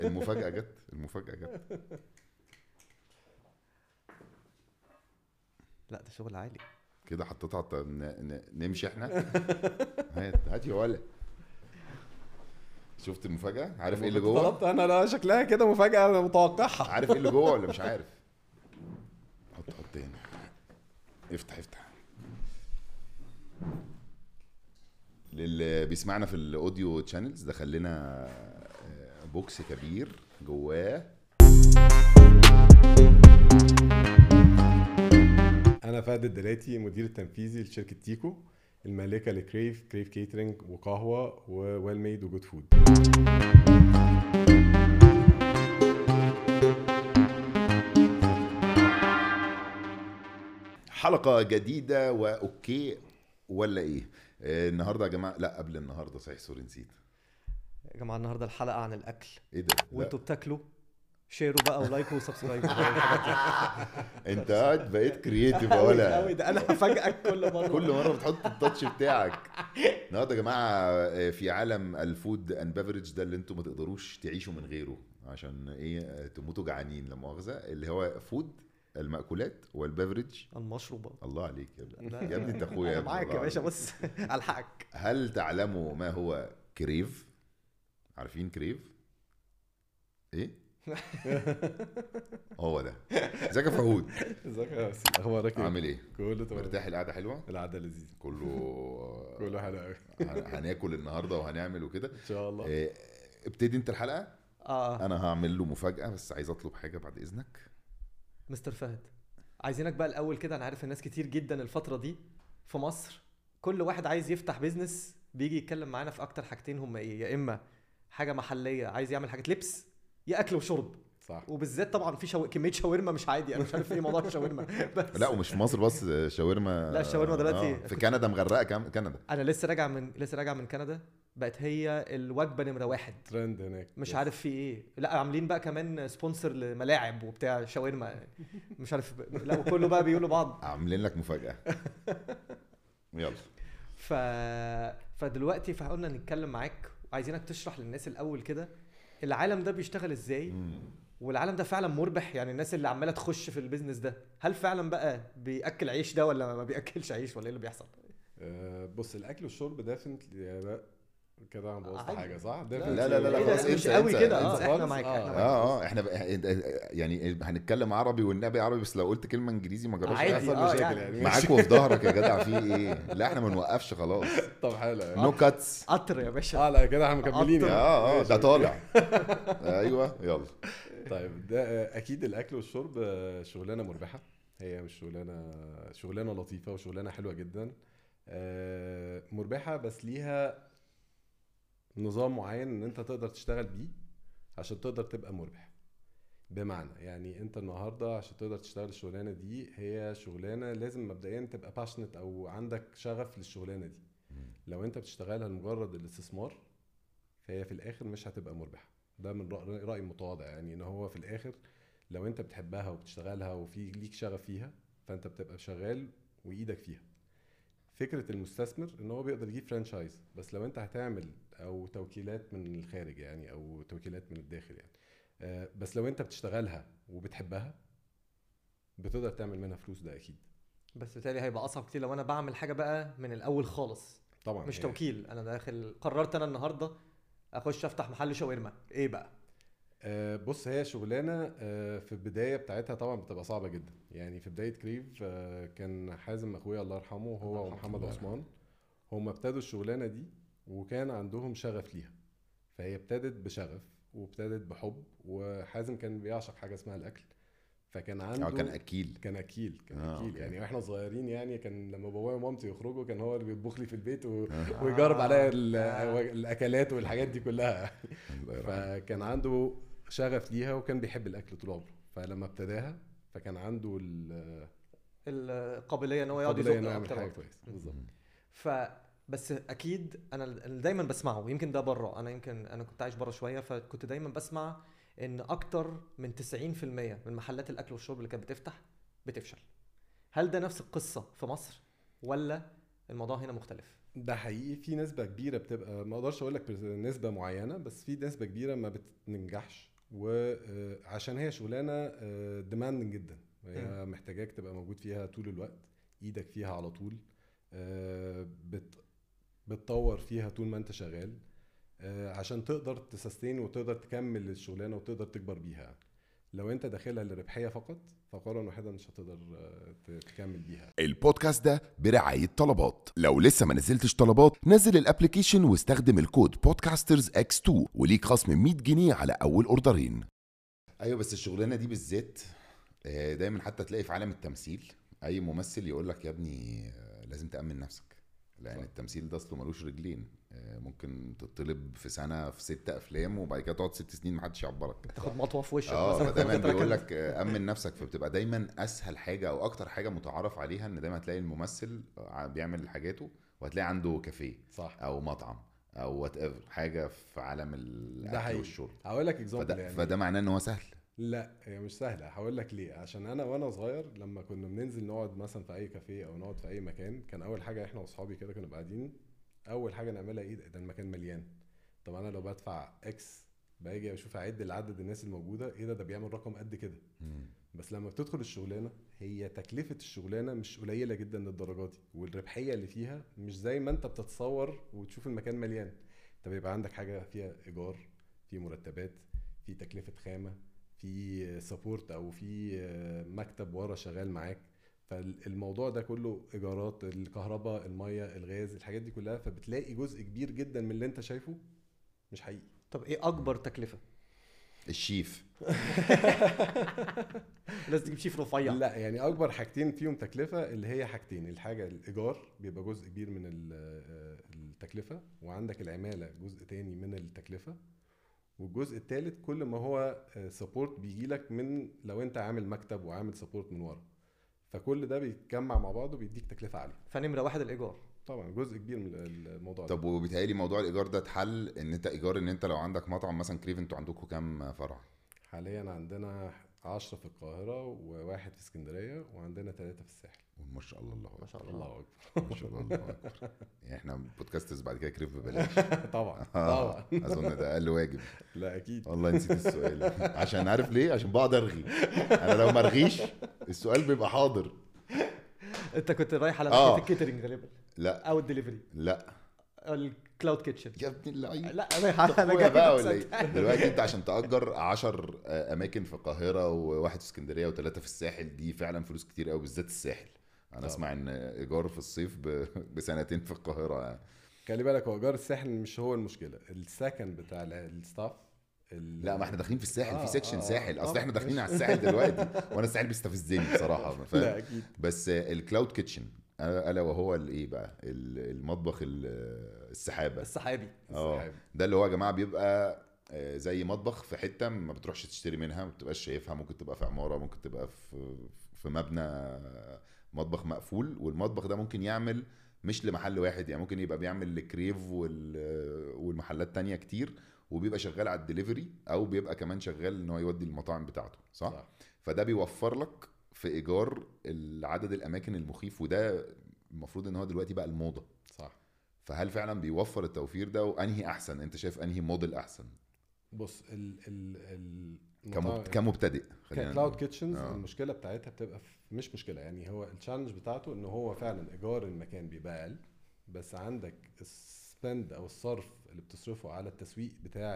المفاجاه جت المفاجاه جت لا ده شغل عالي كده حطيتها عط- ن- ن- نمشي احنا هات هات يا ولا شفت المفاجاه عارف ايه اللي جوه طلبت انا لا شكلها كده مفاجاه انا متوقعها عارف ايه اللي جوه ولا مش عارف حط حط هنا افتح افتح للي بيسمعنا في الاوديو تشانلز دخل لنا آه، بوكس كبير جواه انا فهد الدلاتي مدير التنفيذي لشركه تيكو المالكه لكريف كريف كيترينج وقهوه وويل ميد وجود فود حلقه جديده واوكي ولا ايه آه، النهارده يا جماعه لا قبل النهارده صحيح سوري نسيت يا جماعه النهارده الحلقه عن الاكل ايه ده لا. وانتوا بتاكلوا شيروا بقى ولايكوا وسبسكرايب انت قاعد بقيت كرييتيف قوي ولا قوي ده انا هفاجئك كل مره كل مره بتحط التاتش بتاعك النهارده يا جماعه آه، في عالم الفود اند بيفرج ده اللي انتم ما تقدروش تعيشوا من غيره عشان ايه آه، تموتوا جعانين لا مؤاخذه اللي هو فود المأكولات والبيفرج المشروبات الله عليك يا ابني لا، يا ابني انت اخويا يا انا ابني معاك يا والله باشا بص الحقك هل تعلموا ما هو كريف عارفين كريف ايه هو ده ازيك يا فهود ازيك يا بس اخبارك ايه؟ عامل ايه كله تمام مرتاح القعده حلوه القعده لذيذه كله كله حلو قوي هن- هناكل النهارده وهنعمل وكده ان شاء الله إيه، ابتدي انت الحلقه اه انا هعمل له مفاجاه بس عايز اطلب حاجه بعد اذنك مستر فهد عايزينك بقى الاول كده انا عارف الناس كتير جدا الفتره دي في مصر كل واحد عايز يفتح بيزنس بيجي يتكلم معانا في اكتر حاجتين هم ايه يا اما حاجه محليه عايز يعمل حاجه لبس يا اكل وشرب صح وبالذات طبعا في شو... كميه شاورما مش عادي انا مش عارف ايه موضوع الشاورما بس لا ومش في مصر بس شاورما لا، الشاورما دلوقتي آه، في كندا مغرقه كام كندا انا لسه راجع من لسه راجع من كندا بقت هي الوجبه نمره واحد ترند هناك مش يس. عارف في ايه لا عاملين بقى كمان سبونسر لملاعب وبتاع شاورما مش عارف لا وكله بقى بيقولوا بعض عاملين لك مفاجاه يلا ف... فدلوقتي فقلنا نتكلم معاك وعايزينك تشرح للناس الاول كده العالم ده بيشتغل ازاي مم. والعالم ده فعلا مربح يعني الناس اللي عماله تخش في البيزنس ده هل فعلا بقى بياكل عيش ده ولا ما بياكلش عيش ولا ايه اللي بيحصل آه، بص الاكل والشرب ديفنتلي كده انا بوظت عادي. حاجه صح؟ لا، لا، لا، لا، إيه خلاص ده؟ مش انسى، قوي انسى، كده انسى اه احنا خالص. معاك آه. احنا معاك اه اه احنا بقى يعني هنتكلم عربي والنبي عربي بس لو قلت كلمه انجليزي ما جراش عادي، حاجة. يحصل آه، مشاكل يعني. يعني معاك وفي ظهرك يا جدع في ايه لا احنا ما نوقفش خلاص طب حلو يعني. نو كاتس قطر يا باشا اه لا كده احنا مكملين يعني. اه اه ماشي. ده طالع ايوه يلا طيب ده آه، اكيد الاكل والشرب آه، شغلانه مربحه هي مش شغلانه شغلانه لطيفه وشغلانه حلوه جدا آه، مربحه بس ليها نظام معين ان انت تقدر تشتغل بيه عشان تقدر تبقى مربح بمعنى يعني انت النهارده عشان تقدر تشتغل الشغلانه دي هي شغلانه لازم مبدئيا تبقى باشنت او عندك شغف للشغلانه دي لو انت بتشتغلها لمجرد الاستثمار فهي في الاخر مش هتبقى مربحه ده من رأ- رايي المتواضع يعني ان هو في الاخر لو انت بتحبها وبتشتغلها وفي ليك شغف فيها فانت بتبقى شغال وايدك فيها فكره المستثمر ان هو بيقدر يجيب فرانشايز بس لو انت هتعمل او توكيلات من الخارج يعني او توكيلات من الداخل يعني آه، بس لو انت بتشتغلها وبتحبها بتقدر تعمل منها فلوس ده اكيد بس بالتالي هيبقى اصعب كتير لو انا بعمل حاجه بقى من الاول خالص طبعا مش هي- توكيل انا داخل قررت انا النهارده اخش افتح محل شاورما ايه بقى آه، بص هي شغلانه آه، في البدايه بتاعتها طبعا بتبقى صعبه جدا يعني في بدايه كريف آه، كان حازم اخويا الله يرحمه الله هو يرحمه. ومحمد الله عثمان هم ابتدوا الشغلانه دي وكان عندهم شغف ليها فهي ابتدت بشغف وابتدت بحب وحازم كان بيعشق حاجه اسمها الاكل فكان عنده اه كان اكيل كان اكيل كان آه، اكيل أوكي. يعني واحنا صغيرين يعني كان لما بابايا ومامتي يخرجوا كان هو اللي بيطبخ لي في البيت و... آه. ويجرب آه. عليا ال- آه. الاكلات والحاجات دي كلها الله يرحمه. فكان عنده شغف ليها وكان بيحب الاكل طول عمره فلما ابتداها فكان عنده ال- القابليه ان هو يقعد القابليه يزق انه يعمل اكتر حاجه واكتر كويسه بالظبط ف بس اكيد انا اللي دايما بسمعه يمكن ده بره انا يمكن انا كنت عايش بره شويه فكنت دايما بسمع ان اكتر من 90% من محلات الاكل والشرب اللي كانت بتفتح بتفشل هل ده نفس القصه في مصر ولا الموضوع هنا مختلف ده حقيقي في نسبه كبيره بتبقى ما اقدرش اقول لك نسبه معينه بس في نسبه كبيره ما بتنجحش وعشان هي شغلانه ديماندنج جدا هي محتاجاك تبقى موجود فيها طول الوقت ايدك فيها على طول آه، بت بتطور فيها طول ما انت شغال آه، عشان تقدر تسستين وتقدر تكمل الشغلانه وتقدر تكبر بيها لو انت داخلها للربحيه فقط فقرا واحدا مش هتقدر آه، ت- تكمل بيها البودكاست ده برعاية طلبات لو لسه ما نزلتش طلبات نزل الابليكيشن واستخدم الكود بودكاسترز اكس 2 وليك خصم 100 جنيه على اول اوردرين ايوه بس الشغلانه دي بالذات آه، دايما حتى تلاقي في عالم التمثيل اي ممثل يقول لك يا ابني آه، لازم تامن نفسك لان صح. التمثيل ده اصله ملوش رجلين آه، ممكن تطلب في سنه في ست افلام وبعد كده تقعد ست سنين محدش يعبرك تاخد مطوه في وشك اه مثلاً. فدايما تركب. بيقول لك آه، امن نفسك فبتبقى دايما اسهل حاجه او اكتر حاجه متعارف عليها ان دايما هتلاقي الممثل آه، بيعمل حاجاته وهتلاقي عنده كافيه صح او مطعم او وات ايفر حاجه في عالم ده الاكل حقيقي. والشرب هقول لك اكزامبل فده, يعني فده معناه ان هو سهل لا هي مش سهله هقول لك ليه عشان انا وانا صغير لما كنا بننزل نقعد مثلا في اي كافيه او نقعد في اي مكان كان اول حاجه احنا واصحابي كده كنا قاعدين اول حاجه نعملها ايه ده المكان مليان طب انا لو بدفع اكس باجي اشوف اعد العدد الناس الموجوده ايه ده ده بيعمل رقم قد كده بس لما بتدخل الشغلانه هي تكلفه الشغلانه مش قليله جدا للدرجه دي والربحيه اللي فيها مش زي ما انت بتتصور وتشوف المكان مليان انت بيبقى عندك حاجه فيها ايجار في مرتبات في تكلفه خامه في سبورت او في مكتب ورا شغال معاك فالموضوع ده كله ايجارات الكهرباء الميه الغاز الحاجات دي كلها فبتلاقي جزء كبير جدا من اللي انت شايفه مش حقيقي طب ايه اكبر تكلفه الشيف لازم تجيب شيف رفيع لا يعني اكبر حاجتين فيهم تكلفه اللي هي حاجتين الحاجه الايجار بيبقى جزء كبير من ال- آه، التكلفه وعندك العماله جزء تاني من التكلفه والجزء الثالث كل ما هو سبورت بيجي لك من لو انت عامل مكتب وعامل سبورت من ورا فكل ده بيتجمع مع بعضه بيديك تكلفه عاليه فنمره واحد الايجار طبعا جزء كبير من الموضوع ده طب وبيتهيألي موضوع الايجار ده اتحل ان انت ايجار ان انت لو عندك مطعم مثلا كريف انتوا عندكم كام فرع؟ حاليا عندنا 10 في القاهره وواحد في اسكندريه وعندنا ثلاثه في الساحل ما شاء الله الله ما شاء الله الله اكبر ما شاء الله الله اكبر يعني احنا بودكاسترز بعد كده كريف ببلاش طبعا آه، طبعا اظن ده اقل واجب لا اكيد والله نسيت السؤال عشان عارف ليه عشان بقعد ارغي انا لو مرغيش السؤال بيبقى حاضر انت كنت رايح على آه. ناحيه الكيترنج غالبا لا او الدليفري لا الكلاود كيتشن يا ابن اللعيب لا انا انا انا جاي بقى ولا بس- ايه دلوقتي انت عشان تأجر 10 اماكن في القاهره وواحد في اسكندريه وثلاثه في الساحل دي فعلا فلوس كتير قوي بالذات الساحل انا طبعا. اسمع ان ايجار في الصيف ب- بسنتين في القاهره يعني. خلي بالك هو ايجار الساحل مش هو المشكله السكن بتاع ال- الستاف ال- لا ما احنا داخلين في الساحل آه، في سيكشن آه، ساحل آه، اصل احنا داخلين ماشي. على الساحل دلوقتي وانا الساحل بيستفزني بصراحه لا فاهم اكيد بس الكلاود كيتشن الا وهو الايه بقى ال- المطبخ ال- السحابه السحابي اه السحاب. ده اللي هو يا جماعه بيبقى آه، زي مطبخ في حته ما بتروحش تشتري منها ما بتبقاش شايفها ممكن تبقى في عماره ممكن تبقى في في مبنى آه، مطبخ مقفول والمطبخ ده ممكن يعمل مش لمحل واحد يعني ممكن يبقى بيعمل لكريف وال- والمحلات تانية كتير وبيبقى شغال على الدليفري او بيبقى كمان شغال ان هو يودي المطاعم بتاعته صح؟ صح فده بيوفر لك في ايجار عدد الاماكن المخيف وده المفروض ان هو دلوقتي بقى الموضه صح فهل فعلا بيوفر التوفير ده وانهي احسن انت شايف انهي موديل احسن بص ال ال ال كمب... كمبتدئ خلينا ككلاود نقول. كيتشنز آه. المشكله بتاعتها بتبقى في مش مشكله يعني هو التشالنج بتاعته ان هو فعلا ايجار المكان بيبقى اقل بس عندك السبند او الصرف اللي بتصرفه على التسويق بتاع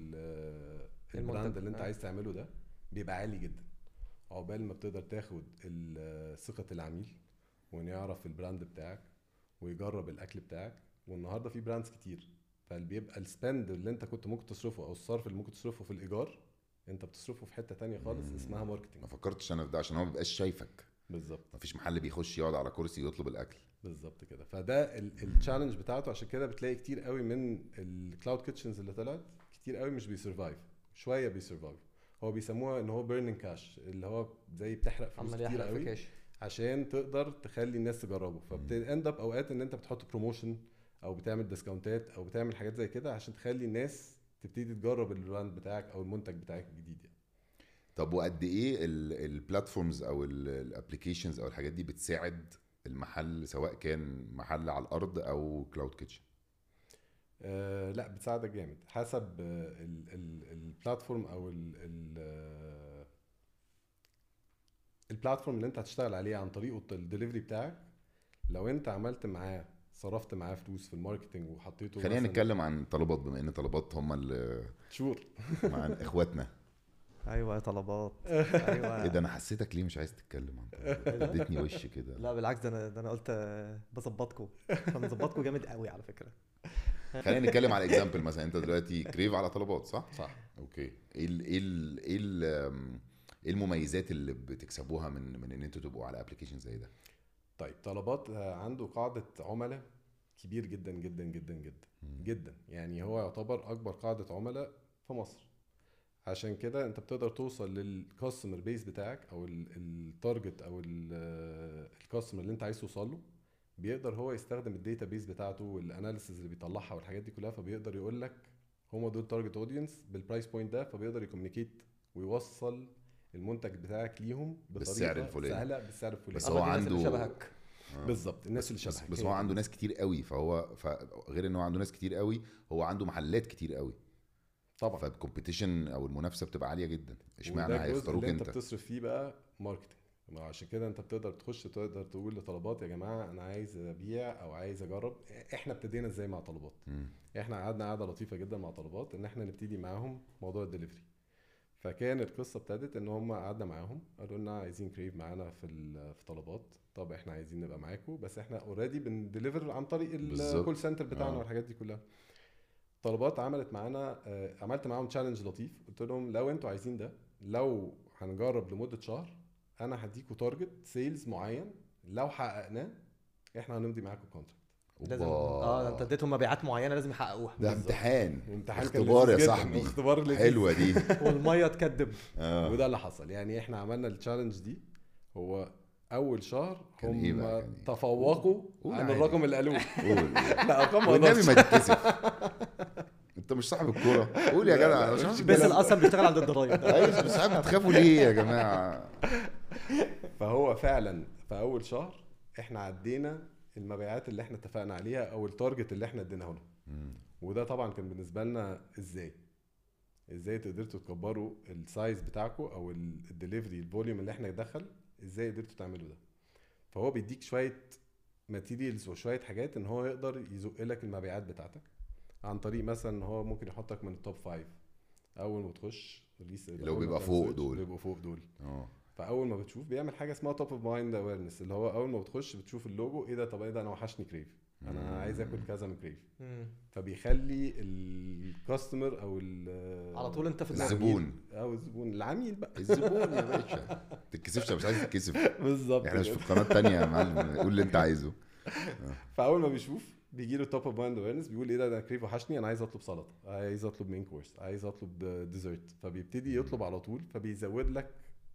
ال- البراند المنتج. اللي انت آه. عايز تعمله ده بيبقى عالي جدا عقبال ما بتقدر تاخد ال- ثقه العميل وانه يعرف البراند بتاعك ويجرب الاكل بتاعك والنهارده في براندز كتير فبيبقى السبند اللي انت كنت ممكن تصرفه او الصرف اللي ممكن تصرفه في الايجار انت بتصرفه في حته تانية خالص مم. اسمها ماركتنج ما فكرتش انا في ده عشان هو ما بيبقاش شايفك بالظبط ما فيش محل بيخش يقعد على كرسي يطلب الاكل بالظبط كده فده التشالنج بتاعته عشان كده بتلاقي كتير قوي من الكلاود كيتشنز اللي طلعت كتير قوي مش بيسرفايف شويه بيسرفايف هو بيسموها ان هو بيرنينج كاش اللي هو زي بتحرق فلوس عمال كتير يحرق في قوي كاش عشان تقدر تخلي الناس تجربه فبتند اب اوقات ان انت بتحط بروموشن او بتعمل ديسكاونتات او بتعمل حاجات زي كده عشان تخلي الناس تبتدي تجرب البراند بتاعك او المنتج بتاعك الجديد يعني طب وقد ايه البلاتفورمز او الابلكيشنز او الحاجات دي بتساعد المحل سواء كان محل على الارض او كلاود كيتشن آه لا بتساعدك جامد حسب آه، ال- ال- البلاتفورم او ال ال آه، البلاتفورم اللي انت هتشتغل عليه عن طريقه الدليفري بتاعك لو انت عملت معاه صرفت معاه فلوس في الماركتنج وحطيته خلينا مثلاً- نتكلم عن طلبات بما ان طلبات هم اللي شور مع اخواتنا ايوه يا طلبات ايه ايوه ده انا حسيتك ليه مش عايز تتكلم عن طلبات اديتني وش كده لا بالعكس ده انا ده انا قلت آه، بظبطكم انا مظبطكم جامد قوي على فكره خلينا نتكلم على اكزامبل مثلا انت دلوقتي كريف على طلبات صح؟ صح اوكي ايه ال ايه ال ايه ال أم، ايه المميزات اللي بتكسبوها من من ان انتوا تبقوا على ابلكيشن زي ده؟ طيب طلبات آه، عنده قاعدة عملاء كبير جدا جدا جدا جدا مم. جدا يعني هو يعتبر اكبر قاعدة عملاء في مصر عشان كده انت بتقدر توصل للكاستمر بيس بتاعك او التارجت او الكاستمر اللي انت عايز توصل له بيقدر هو يستخدم الداتا بيس بتاعته والاناليسز اللي بيطلعها والحاجات دي كلها فبيقدر يقول لك هم دول تارجت اودينس بالبرايس بوينت ده فبيقدر يكومينيكيت ويوصل المنتج بتاعك ليهم بالسعر بطريقة الفلاني. سهله بالسعر الفلاني بس أما هو دي الناس اللي عنده- شبهك آه. بالظبط الناس اللي بس, شبهك بس هي هو دي. عنده ناس كتير قوي فهو ف- غير ان هو عنده ناس كتير قوي هو عنده محلات كتير قوي طبعا فالكومبيتيشن او المنافسه بتبقى عاليه جدا اشمعنى وده الجزء هيختاروك اللي انت انت بتصرف فيه بقى ماركتنج ما عشان كده انت بتقدر تخش تقدر تقول لطلبات يا جماعه انا عايز ابيع او عايز اجرب احنا ابتدينا ازاي مع طلبات مم. احنا قعدنا قعده لطيفه جدا مع طلبات ان احنا نبتدي معاهم موضوع الدليفري فكان القصه ابتدت ان هم قعدنا معاهم قالوا لنا عايزين كريف معانا في ال- في طلبات طب احنا عايزين نبقى معاكم بس احنا اوريدي بندليفر عن طريق بالظبط. الكول سنتر بتاعنا آه. والحاجات دي كلها طلبات عملت معانا آه، عملت معاهم تشالنج لطيف قلت لهم لو انتوا عايزين ده لو هنجرب لمده شهر انا هديكوا تارجت سيلز معين لو حققناه احنا هنمضي معاكم كونتراكت لازم أوبا. اه انت اديتهم مبيعات معينه لازم يحققوها ده امتحان امتحان كان اختبار يا لذيذ جداً، صاحبي اختبار لذيذ. حلوه دي والميه تكدب اه وده اللي حصل يعني احنا عملنا التشالنج دي هو اول شهر كان هم إيه بقى؟ كان إيه؟ تفوقوا قول عن عادي. الرقم اللي قالوه قول لا ارقام ما والنبي اقدرش ما تتكسف انت مش صاحب الكوره قول يا جدع أنا مش بس اصلا بيشتغل عند الضرايب ايوه مش عارف بتخافوا ليه يا جماعه فهو فعلا في اول شهر احنا عدينا المبيعات اللي احنا اتفقنا عليها او التارجت اللي احنا اديناه لهم مم. وده طبعا كان بالنسبه لنا ازاي ازاي قدرتوا تكبروا السايز بتاعكم او الدليفري الفوليوم اللي احنا ندخل ازاي قدرتوا تعملوا ده فهو بيديك شويه ماتيريالز وشويه حاجات ان هو يقدر يزق لك المبيعات بتاعتك عن طريق مثلا ان هو ممكن يحطك من التوب فايف اول ما تخش ريليس اللي هو أول ما بيبقى بتعمل فوق سويتش دول. بيبقوا فوق دول اه فاول ما بتشوف بيعمل حاجه اسمها توب اوف مايند اويرنس اللي هو اول ما بتخش بتشوف اللوجو ايه ده طب ايه ده انا وحشني كريف انا مم. عايز اكل كذا من كريف مم. فبيخلي الكاستمر او ال- على طول انت في دماغك. الزبون او الزبون العميل بقى الزبون يا باشا ما تتكسفش مش عايز تتكسف بالظبط احنا مش كده. في قناه تانية يا معلم قول اللي انت عايزه فاول ما بيشوف بيجي له توب اوف مايند اويرنس بيقول ايه ده ده كريف وحشني انا عايز اطلب سلطه عايز اطلب مين كورس عايز اطلب ديزرت فبيبتدي يطلب على طول فبيزود لك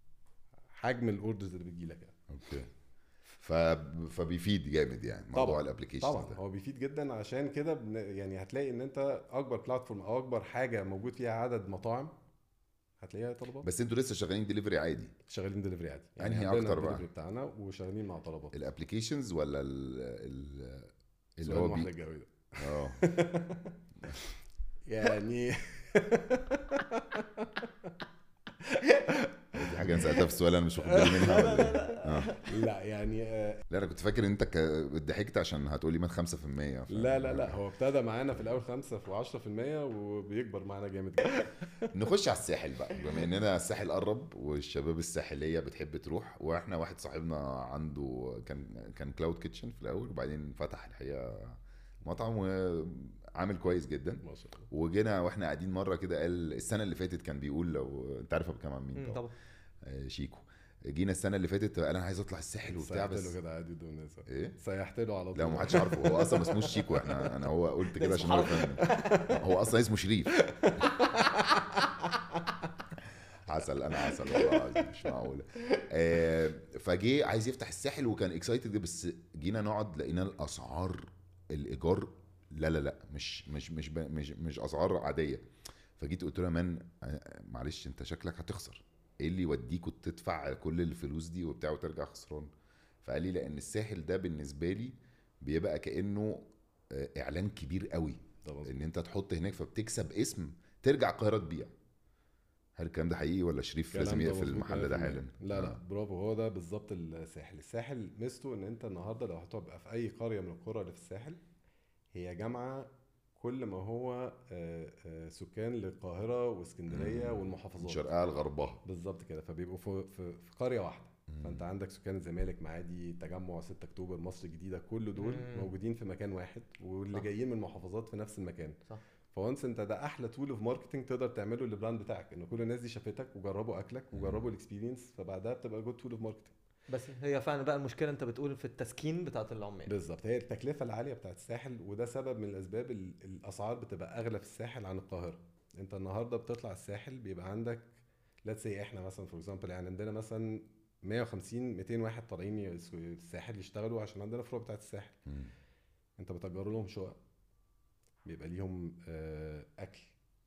حجم الاوردرز اللي بتجي لك يعني. اوكي ف... فبيفيد جامد يعني موضوع طبعاً. الابلكيشن طبعا ده هو بيفيد جدا عشان كده بن... يعني هتلاقي ان انت اكبر بلاتفورم او اكبر حاجه موجود فيها عدد مطاعم هتلاقيها طلبات بس انتوا لسه شغالين ديليفري عادي شغالين دليفري عادي أنهي عندنا أكتر بقى؟ الدليفري بتاعنا وشغالين مع طلبات الابلكيشنز ولا ال... ال... اللي سؤال هو محرج بي... قوي ده اه يعني دي حاجه انا سالتها في السؤال انا مش واخد بالي منها ولا ايه؟ اه لا يعني آه، لا انا كنت فاكر ان انت ك... ضحكت عشان هتقولي من 5% ف... لا لا لا هو ابتدى معانا في الاول 5 و10% وبيكبر معانا جامد جدا نخش على الساحل بقى بما اننا الساحل قرب والشباب الساحليه بتحب تروح واحنا واحد صاحبنا عنده كان كان كلاود كيتشن في الاول وبعدين فتح الحقيقه مطعم وعامل كويس جدا ما شاء الله وجينا واحنا قاعدين مره كده قال السنه اللي فاتت كان بيقول لو انت عارف أنا بتكلم عن مين مم، طبعا طبعا آه، شيكو جينا السنه اللي فاتت قال انا عايز اطلع الساحل وبتاع سيحت بس له كده عادي قدام الناس ايه سيحت له على طول لا ما حدش عارفه هو اصلا ما اسموش شيكو احنا انا هو قلت كده عشان هو يفهم هو اصلا اسمه شريف عسل انا عسل والله العظيم مش معقوله آه فجه عايز يفتح الساحل وكان اكسايتد بس جينا نقعد لقينا الاسعار الايجار لا لا لا مش مش مش ب- مش مش اسعار عاديه فجيت قلت له يا مان آه، معلش انت شكلك هتخسر ايه اللي يوديك وتدفع كل الفلوس دي وبتاع وترجع خسران فقال لي لان الساحل ده بالنسبه لي بيبقى كانه آه، اعلان كبير قوي ده مظبوط. ان انت تحط هناك فبتكسب اسم ترجع القاهره تبيع هل الكلام ده حقيقي ولا شريف الكلام لازم ده يقفل مظبوط المحل ده 100%. حالا لا لا آه. برافو هو ده بالظبط الساحل الساحل ميزته ان انت النهارده لو هتبقى في اي قريه من القرى اللي في الساحل هي جامعه كل ما هو آه، آه، سكان للقاهره واسكندريه مم. والمحافظات شرقها لغربها بالظبط كده فبيبقوا في, في, في قريه واحده فانت عندك سكان الزمالك معادي تجمع 6 اكتوبر مصر الجديده كل دول مم. موجودين في مكان واحد واللي صح. جايين من محافظات في نفس المكان صح. فوانس انت ده احلى تول اوف ماركتنج تقدر تعمله للبراند بتاعك ان كل الناس دي شافتك وجربوا اكلك وجربوا الاكسبيرينس فبعدها بتبقى جود تول اوف ماركتنج بس هي فعلا بقى المشكله انت بتقول في التسكين بتاعت العمال بالظبط هي التكلفه العاليه بتاعت الساحل وده سبب من الاسباب ال- الاسعار بتبقى اغلى في الساحل عن القاهره انت النهارده بتطلع الساحل بيبقى عندك ليتس سي احنا مثلا فور اكزامبل يعني عندنا مثلا 150 200 واحد طالعين يس- الساحل يشتغلوا عشان عندنا فروع بتاعت الساحل مم. انت بتأجر لهم شقق بيبقى ليهم آه، اكل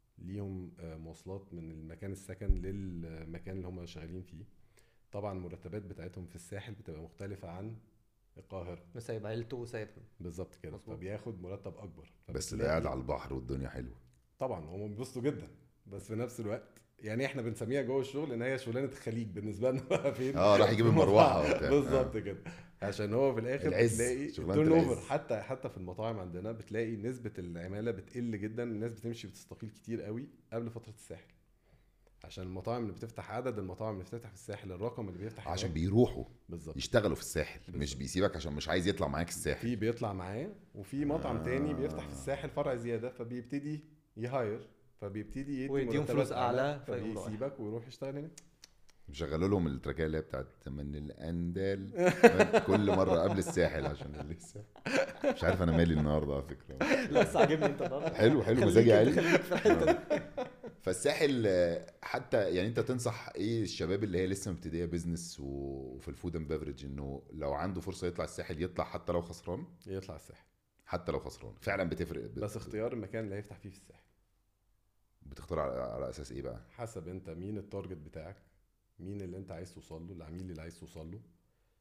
ليهم آه، مواصلات من المكان السكن للمكان اللي هم شغالين فيه طبعا المرتبات بتاعتهم في الساحل بتبقى مختلفة عن القاهرة سايب عيلته وسايب بالظبط كده مظبوط. فبياخد مرتب اكبر بس ده فبتلاقي- قاعد على البحر والدنيا حلوه طبعا هم بيبسطوا جدا بس في نفس الوقت يعني احنا بنسميها جوه الشغل ان هي شغلانه الخليج بالنسبه لنا بقى فين اه راح يجيب المروحه وبتاع بالظبط كده عشان هو في الاخر العز، بتلاقي شغلانة التيرن اوفر العز. حتى حتى في المطاعم عندنا بتلاقي نسبه العماله بتقل جدا الناس بتمشي بتستقيل كتير قوي قبل فتره الساحل عشان المطاعم اللي بتفتح عدد المطاعم اللي بتفتح في الساحل الرقم اللي بيفتح عشان هناك بيروحوا بالظبط يشتغلوا في الساحل مش بالظبط. بيسيبك عشان مش عايز يطلع معاك الساحل في بيطلع معاه وفي مطعم آه. تاني بيفتح في الساحل فرع زياده فبيبتدي يهاير فبيبتدي يدي ويديهم مرتبات فلوس أعلى، فيقوم رايح. فبيسيبك ويروح يشتغل هناك مشغلوا لهم التراكيه اللي هي بتاعت من الاندال كل مره قبل الساحل عشان اللي لسه مش عارف انا مالي النهارده على فكره لا بس عاجبني انت النهارده حلو حلو خليك مزاجي انت عالي خليك في الحته دي فالساحل آه، حتى يعني انت تنصح ايه الشباب اللي هي لسه مبتدئه بيزنس و- وفي الفود اند بفرج انه لو عنده فرصه يطلع الساحل يطلع حتى لو خسران يطلع الساحل حتى لو خسران فعلا بتفرق ب- بس اختيار المكان اللي هيفتح فيه في الساحل بتختار على, على اساس ايه بقى حسب انت مين التارجت بتاعك مين اللي انت عايز توصل له العميل اللي عايز توصل له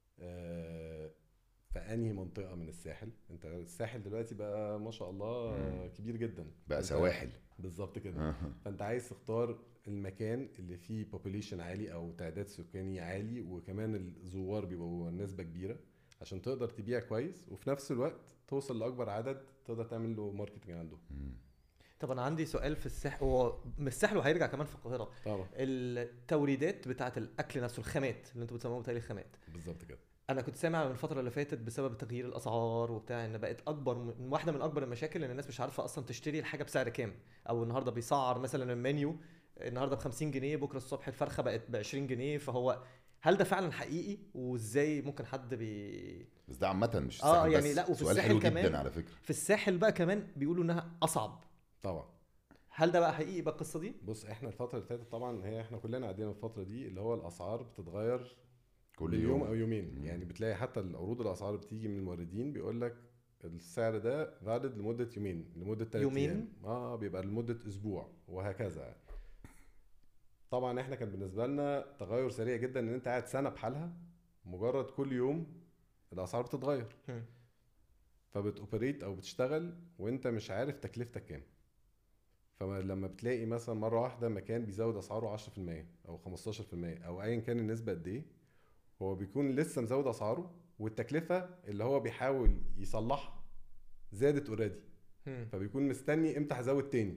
آه، في انهي منطقه من الساحل انت الساحل دلوقتي بقى ما شاء الله مم. كبير جدا بقى انت- سواحل بالظبط كده آه. فانت عايز تختار المكان اللي فيه population عالي او تعداد سكاني عالي وكمان الزوار بيبقوا نسبه كبيره عشان تقدر تبيع كويس وفي نفس الوقت توصل لاكبر عدد تقدر تعمل له ماركتنج عندهم مم. طب انا عندي سؤال في الساحل هو من الساحل وهيرجع كمان في القاهره طبعا التوريدات بتاعت الاكل نفسه الخامات اللي انتوا بتسموها بالتالي خامات بالظبط كده انا كنت سامع من الفتره اللي فاتت بسبب تغيير الاسعار وبتاع ان بقت اكبر من واحده من اكبر المشاكل ان الناس مش عارفه اصلا تشتري الحاجه بسعر كام او النهارده بيسعر مثلا المنيو النهارده ب 50 جنيه بكره الصبح الفرخه بقت ب 20 جنيه فهو هل ده فعلا حقيقي وازاي ممكن حد بي بس ده عامه مش آه، الساحل يعني بس. لا، وفي سؤال الساحل حلو كمان جدا على فكره في الساحل بقى كمان بيقولوا انها اصعب طبعا هل ده بقى حقيقي بقى القصه دي بص احنا الفتره اللي فاتت طبعا هي احنا كلنا عدينا الفتره دي اللي هو الاسعار بتتغير كل كل يوم يوم او يومين مم. يعني بتلاقي حتى العروض الاسعار بتيجي من الموردين بيقول لك السعر ده فاليد لمده يومين لمده ثلاث يومين؟ ايام اه بيبقى لمده اسبوع وهكذا طبعا احنا كان بالنسبه لنا تغير سريع جدا ان انت قاعد سنه بحالها مجرد كل يوم الاسعار بتتغير هم. فبتوبريت او بتشتغل وانت مش عارف تكلفتك كام فلما بتلاقي مثلا مره واحده مكان بيزود اسعاره 10% او 15% او ايا كان النسبه قد ايه هو بيكون لسه مزود اسعاره والتكلفه اللي هو بيحاول يصلحها زادت اوريدي هم. فبيكون مستني امتى هزود تاني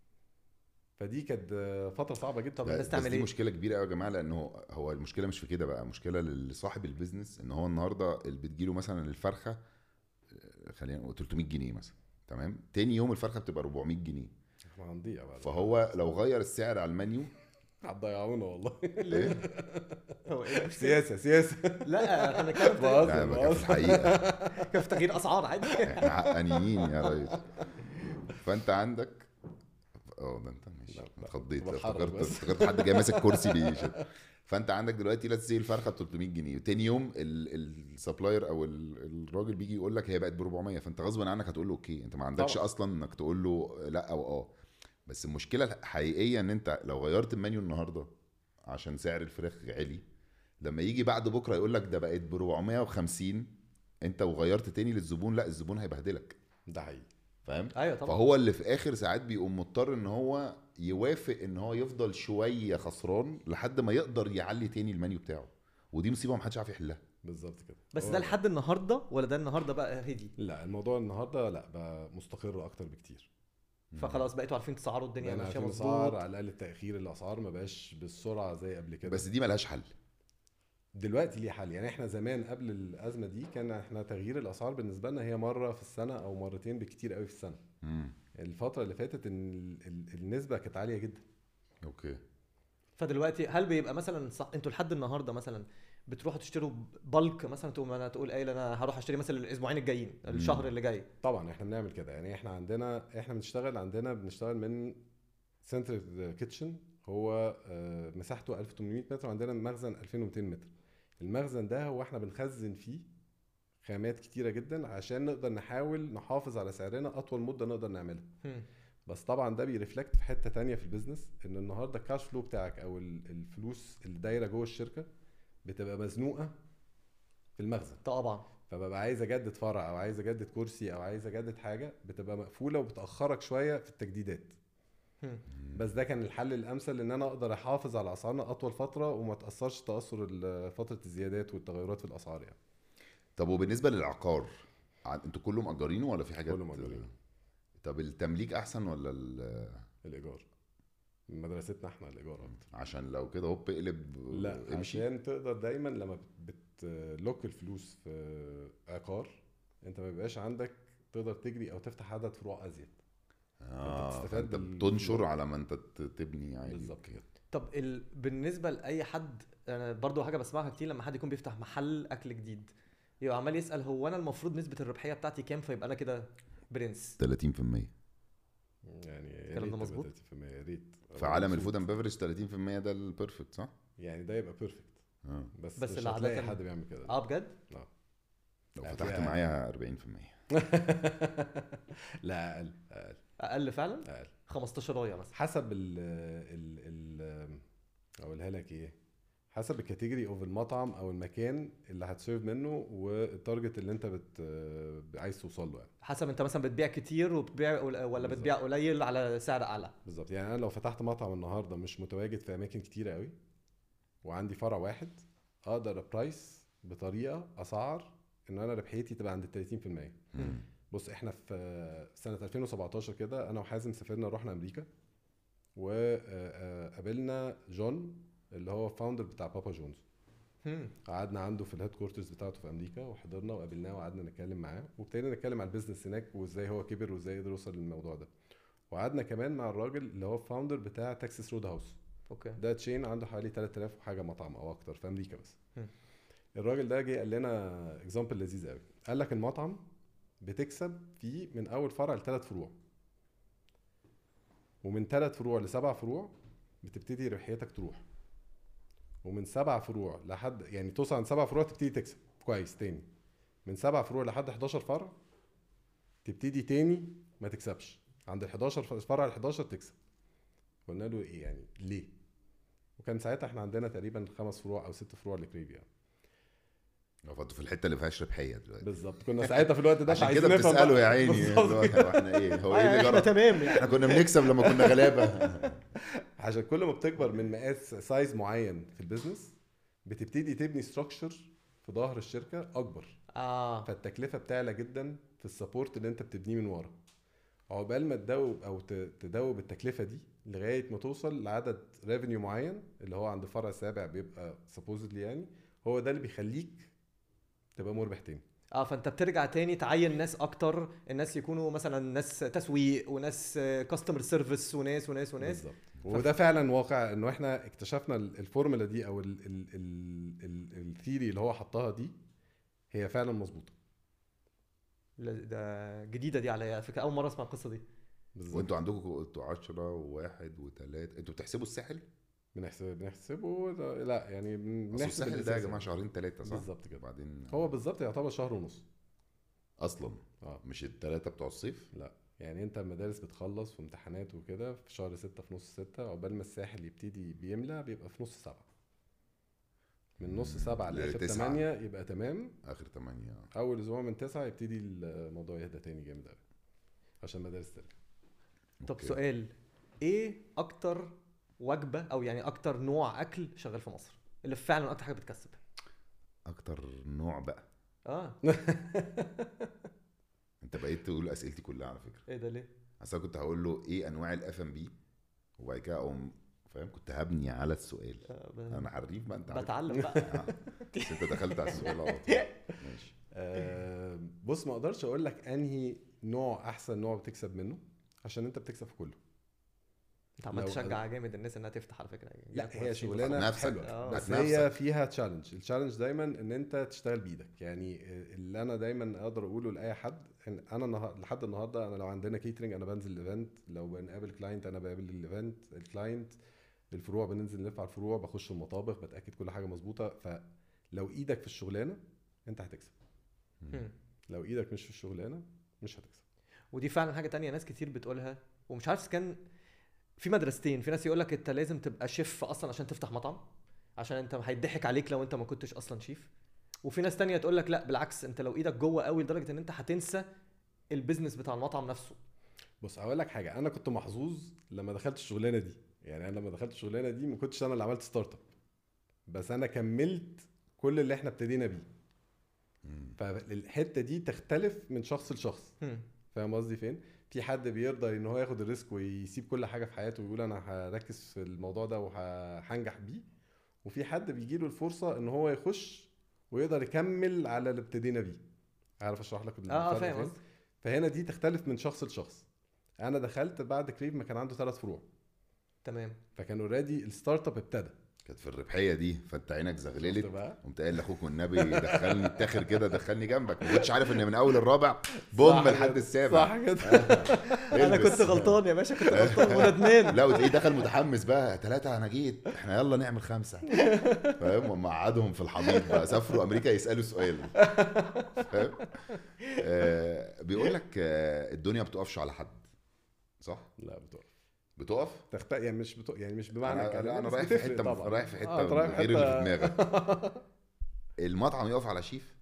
فدي كانت آه، فتره صعبه جدا طب لا، الناس بس تعمل دي ايه؟ مشكله كبيره قوي يا جماعه لان هو هو المشكله مش في كده بقى مشكله لصاحب البيزنس ان هو النهارده اللي بتجيله مثلا الفرخه آه، خلينا نقول 300 جنيه مثلا تمام تاني يوم الفرخه بتبقى 400 جنيه احنا هنضيع بقى فهو لو غير السعر على المنيو هتضيعونا والله ايه هو ايه المشكلة؟ سياسه سياسه لا احنا بنتكلم في بهزر. لا ما كان في الحقيقه كان في تغيير اسعار عادي احنا حقانيين يا ريس فانت عندك اه ده انت ماشي لا، لا، اتخضيت بتحرك افتكرت بس. افتكرت حد جاي ماسك كرسي بيشد فانت عندك دلوقتي لا تسي الفرخه ب 300 جنيه وتاني يوم السبلاير او ال- الراجل بيجي يقول لك هي بقت ب 400 فانت غصبا عنك هتقول له اوكي انت ما عندكش طبعا. اصلا انك تقول له لا او اه بس المشكله الحقيقيه ان انت لو غيرت المنيو النهارده عشان سعر الفراخ عالي لما يجي بعد بكره يقول لك ده بقت ب 450 انت وغيرت تاني للزبون لا الزبون هيبهدلك ده حقيقي فاهم ايوه طبعا فهو اللي في اخر ساعات بيقوم مضطر ان هو يوافق ان هو يفضل شويه خسران لحد ما يقدر يعلي تاني المنيو بتاعه ودي مصيبه محدش عارف يحلها بالظبط كده بس هو- ده لحد النهارده ولا ده النهارده بقى هدي لا الموضوع النهارده لا بقى مستقر اكتر بكتير فخلاص بقيتوا عارفين تسعروا الدنيا بقينا ماشيه عارفين مظبوط الاسعار على الاقل التاخير الاسعار ما بقاش بالسرعه زي قبل كده بس دي ملهاش حل دلوقتي ليه حل يعني احنا زمان قبل الازمه دي كان احنا تغيير الاسعار بالنسبه لنا هي مره في السنه او مرتين بالكتير قوي في السنه مم. الفتره اللي فاتت ان ال- ال- النسبه كانت عاليه جدا اوكي فدلوقتي هل بيبقى مثلا صح انتوا لحد النهارده مثلا بتروحوا تشتروا بالك مثلا تقوم انا تقول قايل انا هروح اشتري مثلا الاسبوعين الجايين الشهر اللي جاي طبعا احنا بنعمل كده يعني احنا عندنا احنا بنشتغل عندنا بنشتغل من سنتر كيتشن هو آه، مساحته 1800 متر وعندنا مخزن 2200 متر المخزن ده هو احنا بنخزن فيه خامات كتيره جدا عشان نقدر نحاول نحافظ على سعرنا اطول مده نقدر نعملها هم. بس طبعا ده بيرفلكت في حته تانية في البيزنس ان النهارده الكاش فلو بتاعك او ال- الفلوس اللي دايره جوه الشركه بتبقى مزنوقه في المخزن طبعا فببقى عايز اجدد فرع او عايز اجدد كرسي او عايز اجدد حاجه بتبقى مقفوله وبتاخرك شويه في التجديدات هم. بس ده كان الحل الامثل ان انا اقدر احافظ على اسعارنا اطول فتره وما تاثرش تاثر ال- فتره الزيادات والتغيرات في الاسعار يعني طب وبالنسبه للعقار ع- انتوا كله مأجرينه ولا في حاجات كله مأجرينه. طب التمليك احسن ولا ال- الايجار مدرستنا احنا الايجار اكتر عشان لو كده هوب اقلب لا امشي عشان تقدر دايما لما بتلوك الفلوس في عقار انت ما بيبقاش عندك تقدر تجري او تفتح عدد فروع ازيد اه بتستفاد فانت بال- بتنشر على ما انت ت- تبني عادي بالظبط أوكي. طب ال... بالنسبه لاي حد انا برضو حاجه بسمعها كتير لما حد يكون بيفتح محل اكل جديد يبقى عمال يسال هو انا المفروض نسبه الربحيه بتاعتي كام فيبقى انا كده برنس 30% يعني يا الكلام ده ريت مظبوط؟ تبقى 30% يا ريت في عالم الفود اند بيفرج 30% ده البيرفكت صح؟ يعني ده يبقى بيرفكت اه بس, بس بس مش اللي هتلاقي عادة- حد بيعمل كده اه بجد لو لا، فتحت فيها- معايا 40% لا اقل اقل اقل فعلا اقل 15 رايه مثلا حسب ال ال ال اقولها لك ايه حسب الكاتيجوري اوف المطعم او المكان اللي هتسيرف منه والتارجت اللي انت بت عايز توصل له يعني حسب انت مثلا بتبيع كتير وبتبيع ولا بالظبط. بتبيع قليل على سعر اعلى بالظبط يعني انا لو فتحت مطعم النهارده مش متواجد في اماكن كتيره قوي وعندي فرع واحد اقدر ابرايس بطريقه اسعر ان انا ربحيتي تبقى عند ال 30% مم. بص احنا في سنه 2017 كده انا وحازم سافرنا رحنا امريكا وقابلنا جون اللي هو فاوندر بتاع بابا جونز هم. قعدنا عنده في الهيد كوارترز بتاعته في امريكا وحضرنا وقابلناه وقعدنا نتكلم معاه وابتدينا نتكلم على البيزنس هناك وازاي هو كبر وازاي قدر يوصل للموضوع ده وقعدنا كمان مع الراجل اللي هو فاوندر بتاع تكساس رود هاوس اوكي ده تشين عنده حوالي 3000 وحاجه مطعم او اكتر في امريكا بس هم. الراجل ده جه قال لنا اكزامبل لذيذ قوي قال لك المطعم بتكسب فيه من اول فرع لثلاث فروع ومن ثلاث فروع لسبع فروع بتبتدي ربحيتك تروح ومن سبع فروع لحد يعني توصل عند سبع فروع تبتدي تكسب كويس تاني من سبع فروع لحد 11 فرع تبتدي تاني ما تكسبش عند ال 11 فرع ال 11 تكسب قلنا له ايه يعني ليه وكان ساعتها احنا عندنا تقريبا خمس فروع او ست فروع لكريبي يعني لو فانتوا في الحته اللي فيهاش ربحيه دلوقتي بالظبط كنا ساعتها في الوقت ده عشان عايزين كده نفهم بتساله بقى. يا عيني بالظبط اللي هو احنا ايه هو ايه آه، اللي احنا جرى تمام يعني احنا كنا بنكسب لما كنا غلابه عشان كل ما بتكبر من مقاس سايز معين في البيزنس بتبتدي تبني ستراكشر في ظهر الشركه اكبر اه فالتكلفه بتعلى جدا في السبورت اللي انت بتبنيه من ورا عقبال ما تدوب او ت- تدوب التكلفه دي لغايه ما توصل لعدد ريفينيو معين اللي هو عند فرع سابع بيبقى سبوزدلي يعني هو ده اللي بيخليك تبقى مربح تاني اه فانت بترجع تاني تعين ناس اكتر الناس يكونوا مثلا ناس تسويق وناس كاستمر سيرفيس وناس وناس وناس بالظبط وده فعلا واقع انه احنا اكتشفنا ال- الفورمولا دي او ال- ال- ال- ال- الثيري اللي هو حطها دي هي فعلا مظبوطه لا، ده جديده دي عليا على فكره اول مره اسمع القصه دي بالظبط وانتوا عندكم انتوا 10 وواحد وثلاثه انتوا بتحسبوا الساحل؟ بنحسب بنحسبه لا- لا يعني بن- اصل بنحسب الساحل ده يا الأساس جماعه يعني. شهرين ثلاثه صح؟ بالظبط كده وبعدين هو بالظبط يعتبر شهر ونص اصلا اه مش الثلاثه بتوع الصيف لا يعني انت المدارس بتخلص وامتحانات وكده في شهر ستة في نص ستة عقبال ما الساحل يبتدي بيملى بيبقى في نص سبعة من نص سبعة لاخر لتسعة. تمانية يبقى تمام اخر ثمانيه اول اسبوع من تسعة يبتدي الموضوع يهدى تاني جامد قوي عشان المدارس ترجع طب أوكي. سؤال ايه اكتر وجبه او يعني اكتر نوع اكل شغال في مصر اللي فعلا اكتر حاجه بتكسب اكتر نوع بقى اه انت بقيت تقول اسئلتي كلها على فكره ايه ده ليه اصل أنا كنت هقول له ايه انواع الاف ام بي وبعد كده اقوم فاهم كنت هبني على السؤال آه ب... انا حريف بقى انت عارف بتعلم بقى آه. بس انت دخلت على السؤال على طول ماشي آه، بص ما اقدرش اقول لك انهي نوع احسن نوع بتكسب منه عشان انت بتكسب في كله انت عمال لو- تشجع جامد الناس انها تفتح على فكره يعني لا جالك هي منافسين شغلانه نفسك. حلوه آه. بس نفسك. هي فيها تشالنج التشالنج دايما ان انت تشتغل بايدك يعني اللي انا دايما اقدر اقوله لاي حد ان انا النها- لحد النهارده انا لو عندنا كيترنج انا بنزل الايفنت لو بنقابل كلاينت انا بقابل الايفنت الكلاينت الفروع بننزل نلف على الفروع بخش المطابخ بتاكد كل حاجه مظبوطه فلو ايدك في الشغلانه انت هتكسب مم. لو ايدك مش في الشغلانه مش هتكسب ودي فعلا حاجه تانية ناس كتير بتقولها ومش عارف إذا كان في مدرستين في ناس يقول لك انت لازم تبقى شيف اصلا عشان تفتح مطعم عشان انت هيضحك عليك لو انت ما كنتش اصلا شيف وفي ناس تانية تقول لك لا بالعكس انت لو ايدك جوه قوي لدرجه ان انت هتنسى البيزنس بتاع المطعم نفسه بص هقول لك حاجه انا كنت محظوظ لما دخلت الشغلانه دي يعني انا لما دخلت الشغلانه دي ما كنتش انا اللي عملت ستارت اب بس انا كملت كل اللي احنا ابتدينا بيه فالحته دي تختلف من شخص لشخص هم. فاهم قصدي فين في حد بيقدر ان هو ياخد الريسك ويسيب كل حاجه في حياته ويقول انا هركز في الموضوع ده وهنجح بيه وفي حد بيجي له الفرصه ان هو يخش ويقدر يكمل على اللي ابتدينا بيه عارف اشرح لك اه اه الفرق فاهم فين؟ قصدك فهنا دي تختلف من شخص لشخص انا دخلت بعد كريف ما كان عنده ثلاث فروع تمام فكان اوريدي الستارت اب ابتدى كانت في الربحيه دي فانت عينك شفت زغللت بقى قمت قايل لاخوك والنبي دخلني اتاخر كده دخلني جنبك ما كنتش عارف ان من اول الرابع بوم صح لحد كده، السابع صح كده انا البس. كنت غلطان يا باشا كنت غلطان وندمان لا وتلاقيه دخل متحمس بقى ثلاثة أنا جيت احنا يلا نعمل خمسة فاهم وما قعدهم في الحضيض بقى سافروا أمريكا يسألوا سؤال فاهم آه بيقول لك آه الدنيا بتقفش على حد صح؟ لا بتقف بتقف؟ تخت... يعني مش بتق... يعني مش بمعنى أنا, الكلام لا أنا بس رايح في بتفرق حتة طبعا. رايح في حتة آه، أنت رايح غير اللي في حتة- دماغك المطعم يقف على شيف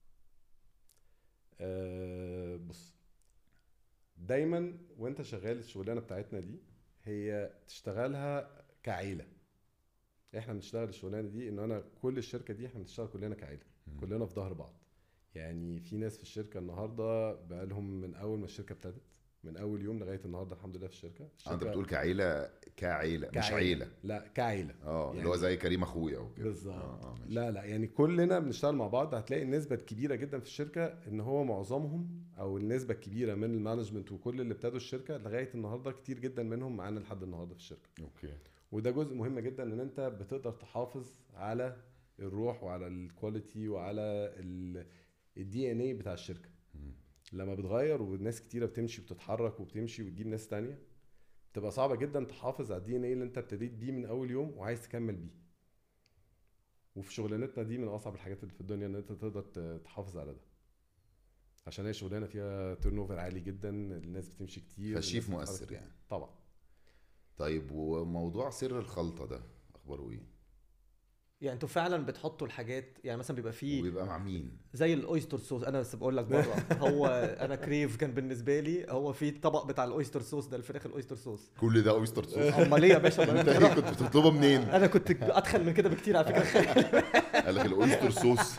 آه، بص دايما وانت شغال الشغلانه بتاعتنا دي هي تشتغلها كعيله احنا بنشتغل الشغلانه دي ان انا كل الشركه دي احنا بنشتغل كلنا كعيله كلنا في ظهر بعض يعني في ناس في الشركه النهارده بقالهم من اول ما الشركه ابتدت من اول يوم لغايه النهارده الحمد لله في الشركه انت الشركة بتقول كعيلة كعيلة مش كعيلة. عيلة لا كعيله اه اللي يعني- هو زي كريم اخويا وكده بالظبط آه، آه، ماشي. لا لا يعني كلنا بنشتغل مع بعض هتلاقي النسبه الكبيره جدا في الشركه ان هو معظمهم او النسبه الكبيره من المانجمنت وكل اللي ابتدوا الشركه لغايه النهارده كتير جدا منهم معانا لحد النهارده في الشركه اوكي وده جزء مهم جدا ان انت بتقدر تحافظ على الروح وعلى الكواليتي وعلى الدي ان اي بتاع الشركه مم. لما بتغير وناس كتيره بتمشي وبتتحرك وبتمشي وتجيب ناس تانية بتبقى صعبه جدا تحافظ على الدي ان اي اللي انت ابتديت بيه من اول يوم وعايز تكمل بيه وفي شغلانتنا دي من اصعب الحاجات اللي في الدنيا ان انت تقدر ت- تحافظ على ده عشان هي شغلانه فيها تيرن اوفر عالي جدا الناس بتمشي كتير فالشيف الناس بتتحرك مؤثر كتير. يعني. طبعا طيب وموضوع سر الخلطة ده اخباره ايه؟ يعني انتوا فعلا بتحطوا الحاجات يعني مثلا بيبقى فيه وبيبقى مع مين؟ زي الاويستر صوص انا بس بقول لك بره هو انا كريف كان بالنسبه لي هو في طبق بتاع الاويستر صوص ده الفراخ الاويستر صوص كل ده اويستر صوص امال ايه يا باشا انت أمال ايه كنت بتطلبه منين؟ انا كنت اتخن من كده بكتير على فكره قال لك الاويستر صوص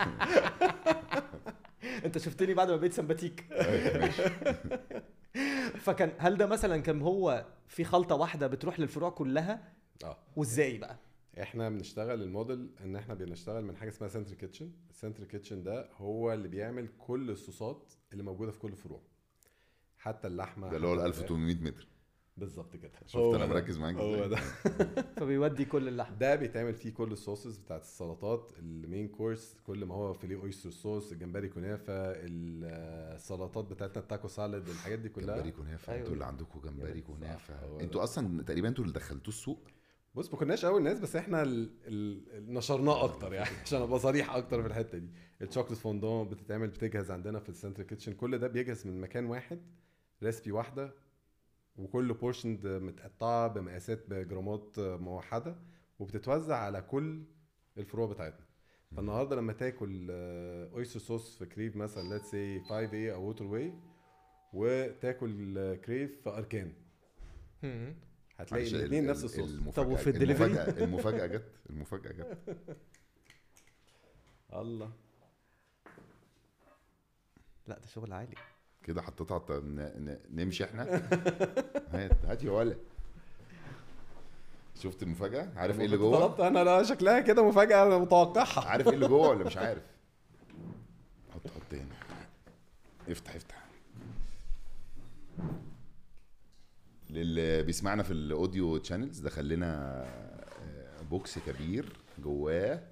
انت شفتني بعد ما بقيت سمباتيك أيوة، ماشي. فكان هل ده مثلا كان هو في خلطه واحده بتروح للفروع كلها اه وازاي بقى احنا بنشتغل الموديل ان احنا بنشتغل من حاجه اسمها سنتري كيتشن السنتري كيتشن ده هو اللي بيعمل كل الصوصات اللي موجوده في كل الفروع حتى اللحمه ده اللي هو ال حتى 1800 متر بالظبط كده شفت هو انا ده. مركز معاك هو ازاي ده فبيودي كل اللحم ده بيتعمل فيه كل الصوصز بتاعت السلطات المين كورس كل ما هو فيليه اويستر صوص الجمبري كنافه السلطات بتاعتنا التاكو سالاد الحاجات دي كلها جمبري كنافه أيوة. انتوا اللي عندكم جمبري صح، كنافه هو ده. انتوا اصلا تقريبا انتوا اللي دخلتوه السوق بص ما كناش اول ناس بس احنا ال... ال... نشرناه اكتر يعني عشان ابقى صريح اكتر في الحته دي الشوكليت فوندون بتتعمل بتجهز عندنا في السنتر كيتشن كل ده بيجهز من مكان واحد ريسبي واحده وكل بورشن متقطعه بمقاسات بجرامات موحده وبتتوزع على كل الفروع بتاعتنا فالنهارده لما تاكل اويستر صوص في كريب مثلا ليتس سي 5 a او ووتر واي وتاكل كريف في اركان مم. هتلاقي معلش، الاثنين ال- نفس ال- الصوص المفاجأة طب وفي الدليفري؟ المفاجأة المفاجأة جت المفاجأة جت الله لا ده شغل عالي كده حطيتها ط- ن- ن- نمشي احنا هات هات يا ولا شفت المفاجأة؟ عارف ايه اللي كنت جوه؟ طلبت انا لا شكلها كده مفاجاه انا متوقعها عارف ايه اللي جوه ولا مش عارف؟ حط حط هنا افتح افتح للي بيسمعنا في الاوديو تشانلز دخل لنا آه، بوكس كبير جواه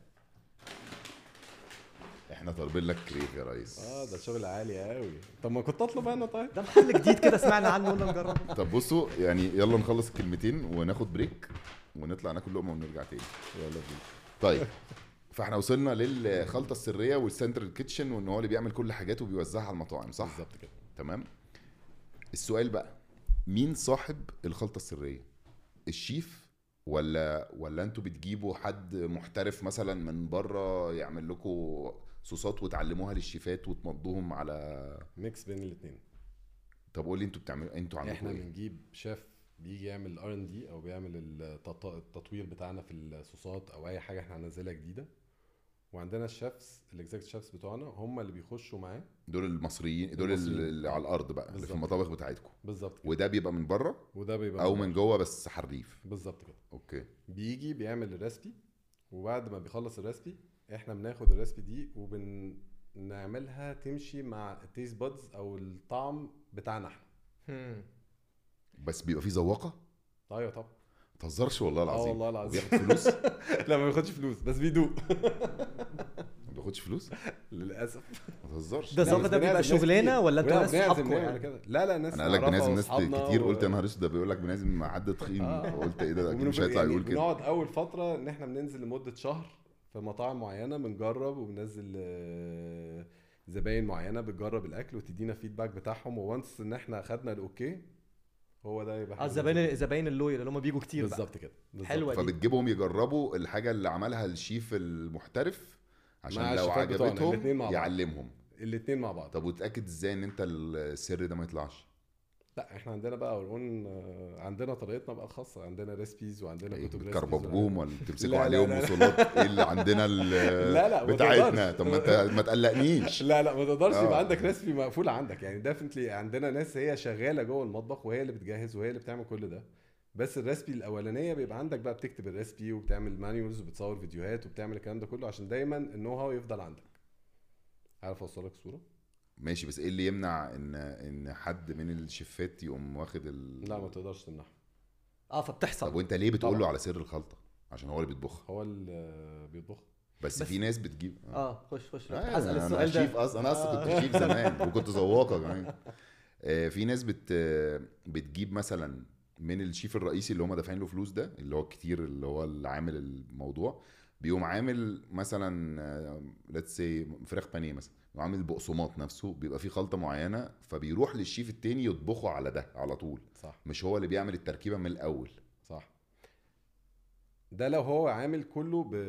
احنا طالبين لك كريك يا ريس اه ده شغل عالي قوي طب ما كنت اطلب انا طيب ده محل جديد كده سمعنا عنه قلنا نجربه طب بصوا يعني يلا نخلص الكلمتين وناخد بريك ونطلع ناكل لقمه ونرجع تاني يلا بينا طيب فاحنا وصلنا للخلطه السريه والسنترال كيتشن وان هو اللي بيعمل كل حاجاته وبيوزعها على المطاعم صح بالظبط كده تمام السؤال بقى مين صاحب الخلطه السريه الشيف ولا ولا انتوا بتجيبوا حد محترف مثلا من بره يعمل لكم صوصات وتعلموها للشيفات وتمضوهم على ميكس بين الاثنين طب قول لي انتوا بتعملوا انتوا عندكم احنا ايه بنجيب شيف بيجي يعمل ار ان دي او بيعمل التط- التطوير بتاعنا في الصوصات او اي حاجه احنا هننزلها جديده وعندنا الشيفs الاكزيكتيف شيفs بتوعنا هم اللي بيخشوا معاه دول المصريين دول المصريين. اللي على الارض بقى اللي في بالظبط. المطابخ بتاعتكم بالظبط كده وده بيبقى من بره وده بيبقى او من جوه بس حريف بالظبط كده اوكي بيجي بيعمل الريسبي وبعد ما بيخلص الريسبي احنا بناخد الريسبي دي وبنعملها تمشي مع التيست بادز او الطعم بتاعنا احنا مم. بس بيبقى فيه ذواقه ايوه طبعا ما تهزرش والله العظيم والله العظيم. وبياخد فلوس لا ما بياخدش فلوس بس بيدوق ما بياخدش فلوس للاسف ما تهزرش ده لا، الذوق بس ده بنعزم بيبقى ناس شغلانه كتير. ولا انتوا لا، ناس بنعزم صحابكم نعمل يعني كده لا لا ناس انا قال لك نعرفها بنعزم ناس وأصحابنا كتير و- قلت يا نهار اسود ده بيقول لك بنعزم مع حد تخين آه. قلت ايه ده اكيد مش وبنبقى- هيطلع يعني يقول كده بنقعد اول فتره ان احنا بننزل لمده شهر في مطاعم معينه بنجرب وبننزل آه، زباين معينه بتجرب الاكل وتدينا فيدباك بتاعهم وونس ان احنا خدنا الاوكي هو ده يبقى اه حاجة الزباين زباين اللويال اللي هم بيجوا كتير بقى بالظبط كده بالظبط. حلوة دي. فبتجيبهم يجربوا الحاجه اللي عملها الشيف المحترف عشان مع لو الشيفات بتوعنا، الاتنين عجبتهم مع بعض. يعلمهم الاثنين مع بعض طب وتاكد ازاي ان انت السر ده ما يطلعش لا احنا عندنا بقى اون عندنا طريقتنا بقى الخاصه عندنا ريسبيز وعندنا إيه، كتب recipes بتكرببوهم وعندنا- ولا لا، بتمسكوا لا، عليهم لا. وصولات ايه اللي عندنا ال- لا، لا، ما بتاعتنا تقدرش. طب ما انت ما تقلقنيش لا لا ما تقدرش آه. يبقى عندك ريسبي مقفوله عندك يعني ديفنتلي عندنا ناس هي شغاله جوه المطبخ وهي اللي بتجهز وهي اللي بتعمل كل ده بس الريسبي الاولانيه بيبقى عندك بقى بتكتب الريسبي وبتعمل مانيولز وبتصور فيديوهات وبتعمل الكلام ده كله عشان دايما النو هاو يفضل عندك عارف اوصل لك الصوره ماشي بس ايه اللي يمنع ان ان حد من الشيفات يقوم واخد ال لا ما تقدرش تمنعها اه طب فبتحصل وانت ليه بتقول له طبعا. على سر الخلطه عشان هو اللي بيطبخ هو اللي بيطبخ بس, بس- في ناس بتجيب اه خش خش آه، اسال انا السؤال شيف ده اصلا انا اصلا كنت شيف زمان وكنت ذواقه كمان آه، في ناس بت بتجيب مثلا من الشيف الرئيسي اللي هم دافعين له فلوس ده اللي هو كتير اللي هو اللي عامل الموضوع بيقوم عامل مثلا ليتس سي فراخ بانيه مثلا يقوم عامل بقسماط نفسه بيبقى فيه خلطه معينه فبيروح للشيف التاني يطبخه على ده على طول صح مش هو اللي بيعمل التركيبه من الاول صح ده لو هو عامل كله ب...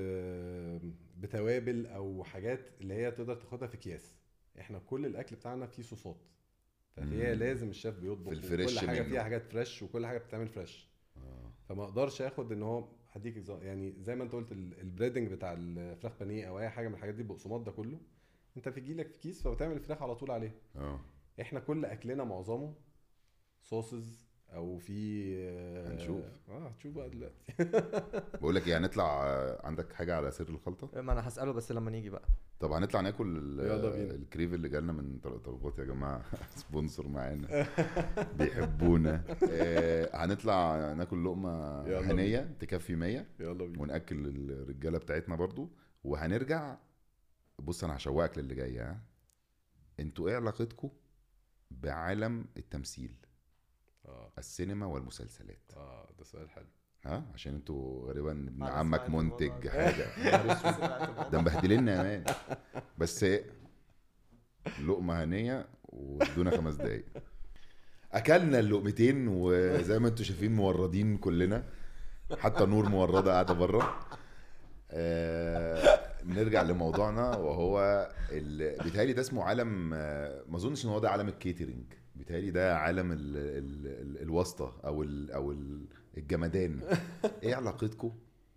بتوابل او حاجات اللي هي تقدر تاخدها في اكياس احنا كل الاكل بتاعنا فيه صوصات فهي مم. لازم الشيف بيطبخ في الفريش كل حاجه منه. فيها حاجات فريش وكل حاجه بتتعمل فريش فما اقدرش اخد ان هو هديك إكزا- يعني زي ما انت قلت ال- البريدنج بتاع الفراخ بانيه او اي حاجه من الحاجات دي بقسماط ده كله انت في لك في كيس فبتعمل الفراخ على طول عليه اه احنا كل اكلنا معظمه صوصز او في آه، هنشوف. اه هتشوف بقى دلوقتي بقول لك ايه هنطلع آه، عندك حاجه على سر الخلطه ما انا هساله بس لما نيجي بقى طب هنطلع ناكل ال- يلا بينا. الكريف اللي جالنا من طل- طلبات يا جماعه سبونسر معانا بيحبونا آه، هنطلع ناكل لقمه يلا هنيه تكفي 100 يلا بينا وناكل الرجاله بتاعتنا برضو وهنرجع بص انا هشوقك للي جاي ها انتوا ايه علاقتكم بعالم التمثيل اه السينما والمسلسلات اه ده سؤال حلو ها عشان انتوا غالبا ابن أنا عمك سمعت الموضوع منتج ده. حاجه ده مبهدلنا يا مان بس لقمه هنيه وادونا خمس دقايق اكلنا اللقمتين وزي ما انتم شايفين موردين كلنا حتى نور مورده قاعده بره آه نرجع لموضوعنا وهو ال- بيتهيألي ده اسمه عالم آه، ما اظنش ان هو ده عالم الكيترينج بيتهيألي ده عالم ال ال ال الواسطة أو ال أو ال الجمدان إيه علاقتكم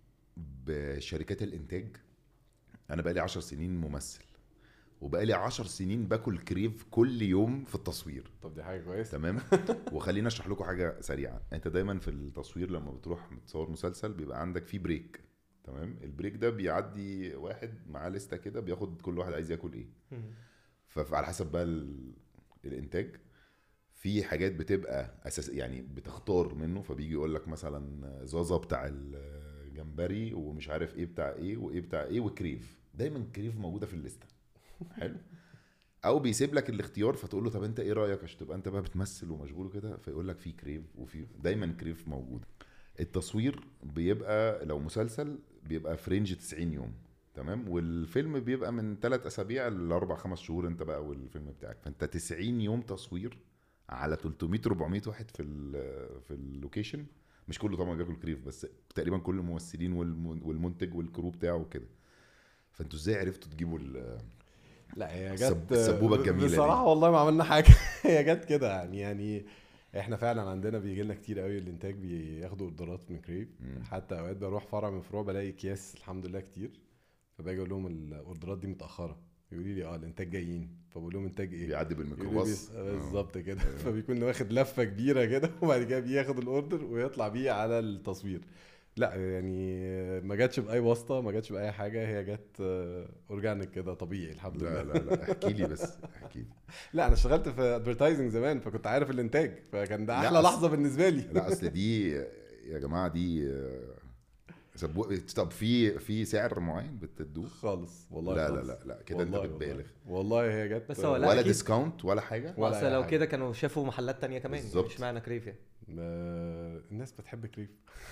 بشركات الإنتاج؟ أنا بقالي عشر سنين ممثل وبقالي عشر سنين باكل كريف كل يوم في التصوير طب دي حاجه كويسه تمام وخليني اشرح لكم حاجه سريعه انت دايما في التصوير لما بتروح تصور مسلسل بيبقى عندك فيه بريك تمام البريك ده بيعدي واحد معاه لسته كده بياخد كل واحد عايز ياكل ايه مم. فعلى حسب بقى ال... الانتاج في حاجات بتبقى اساس يعني بتختار منه فبيجي يقول لك مثلا زازا بتاع الجمبري ومش عارف ايه بتاع ايه وايه بتاع ايه وكريف دايما كريف موجوده في الليسته حلو او بيسيب لك الاختيار فتقول له طب انت ايه رايك عشان تبقى انت بقى بتمثل ومشغول كده فيقول لك في كريف وفي دايما كريف موجود التصوير بيبقى لو مسلسل بيبقى في رينج 90 يوم تمام والفيلم بيبقى من ثلاث اسابيع لاربع خمس شهور انت بقى والفيلم بتاعك فانت 90 يوم تصوير على 300 400 واحد في ال- في اللوكيشن مش كله طبعا بياكل كريف بس تقريبا كل الممثلين والم- والمنتج والكرو بتاعه وكده فانتوا ازاي عرفتوا تجيبوا ال- لا هي السب- جت السبوبة الجميلة دي. بصراحه والله ما عملنا حاجه هي جت كده يعني يعني احنا فعلا عندنا بيجي لنا كتير قوي الانتاج بياخدوا اوردرات من كريف مم. حتى اوقات بروح فرع من فروع بلاقي اكياس الحمد لله كتير فباجي اقول لهم الاوردرات دي متاخره يقولوا لي اه الانتاج جايين فبقول لهم انتاج ايه بيعدي يقولوا لي بالميكروباص بيس- بالظبط كده فبيكون واخد لفه كبيره كده وبعد كده بياخد الاوردر ويطلع بيه على التصوير لا يعني ما جاتش باي واسطه ما جاتش باي حاجه هي جت اورجانيك كده طبيعي الحمد لله لا لا لا احكي لي بس احكي لي لا انا اشتغلت في ادفرتايزنج زمان فكنت عارف الانتاج فكان ده لا، احلى أصل- لحظه بالنسبه لي لا اصل دي يا جماعه دي آه، سبو... طب في في سعر معين بتدوه خالص والله لا لا خالص. لا لا كده انت والله- بتبالغ والله هي جت بس هو لا، ولا أكيد. ديسكاونت ولا حاجه ولا اصل أي لو حاجة. كده كانوا شافوا محلات تانية كمان بالظبط. مش معنى كريف يعني ما- الناس بتحب كريف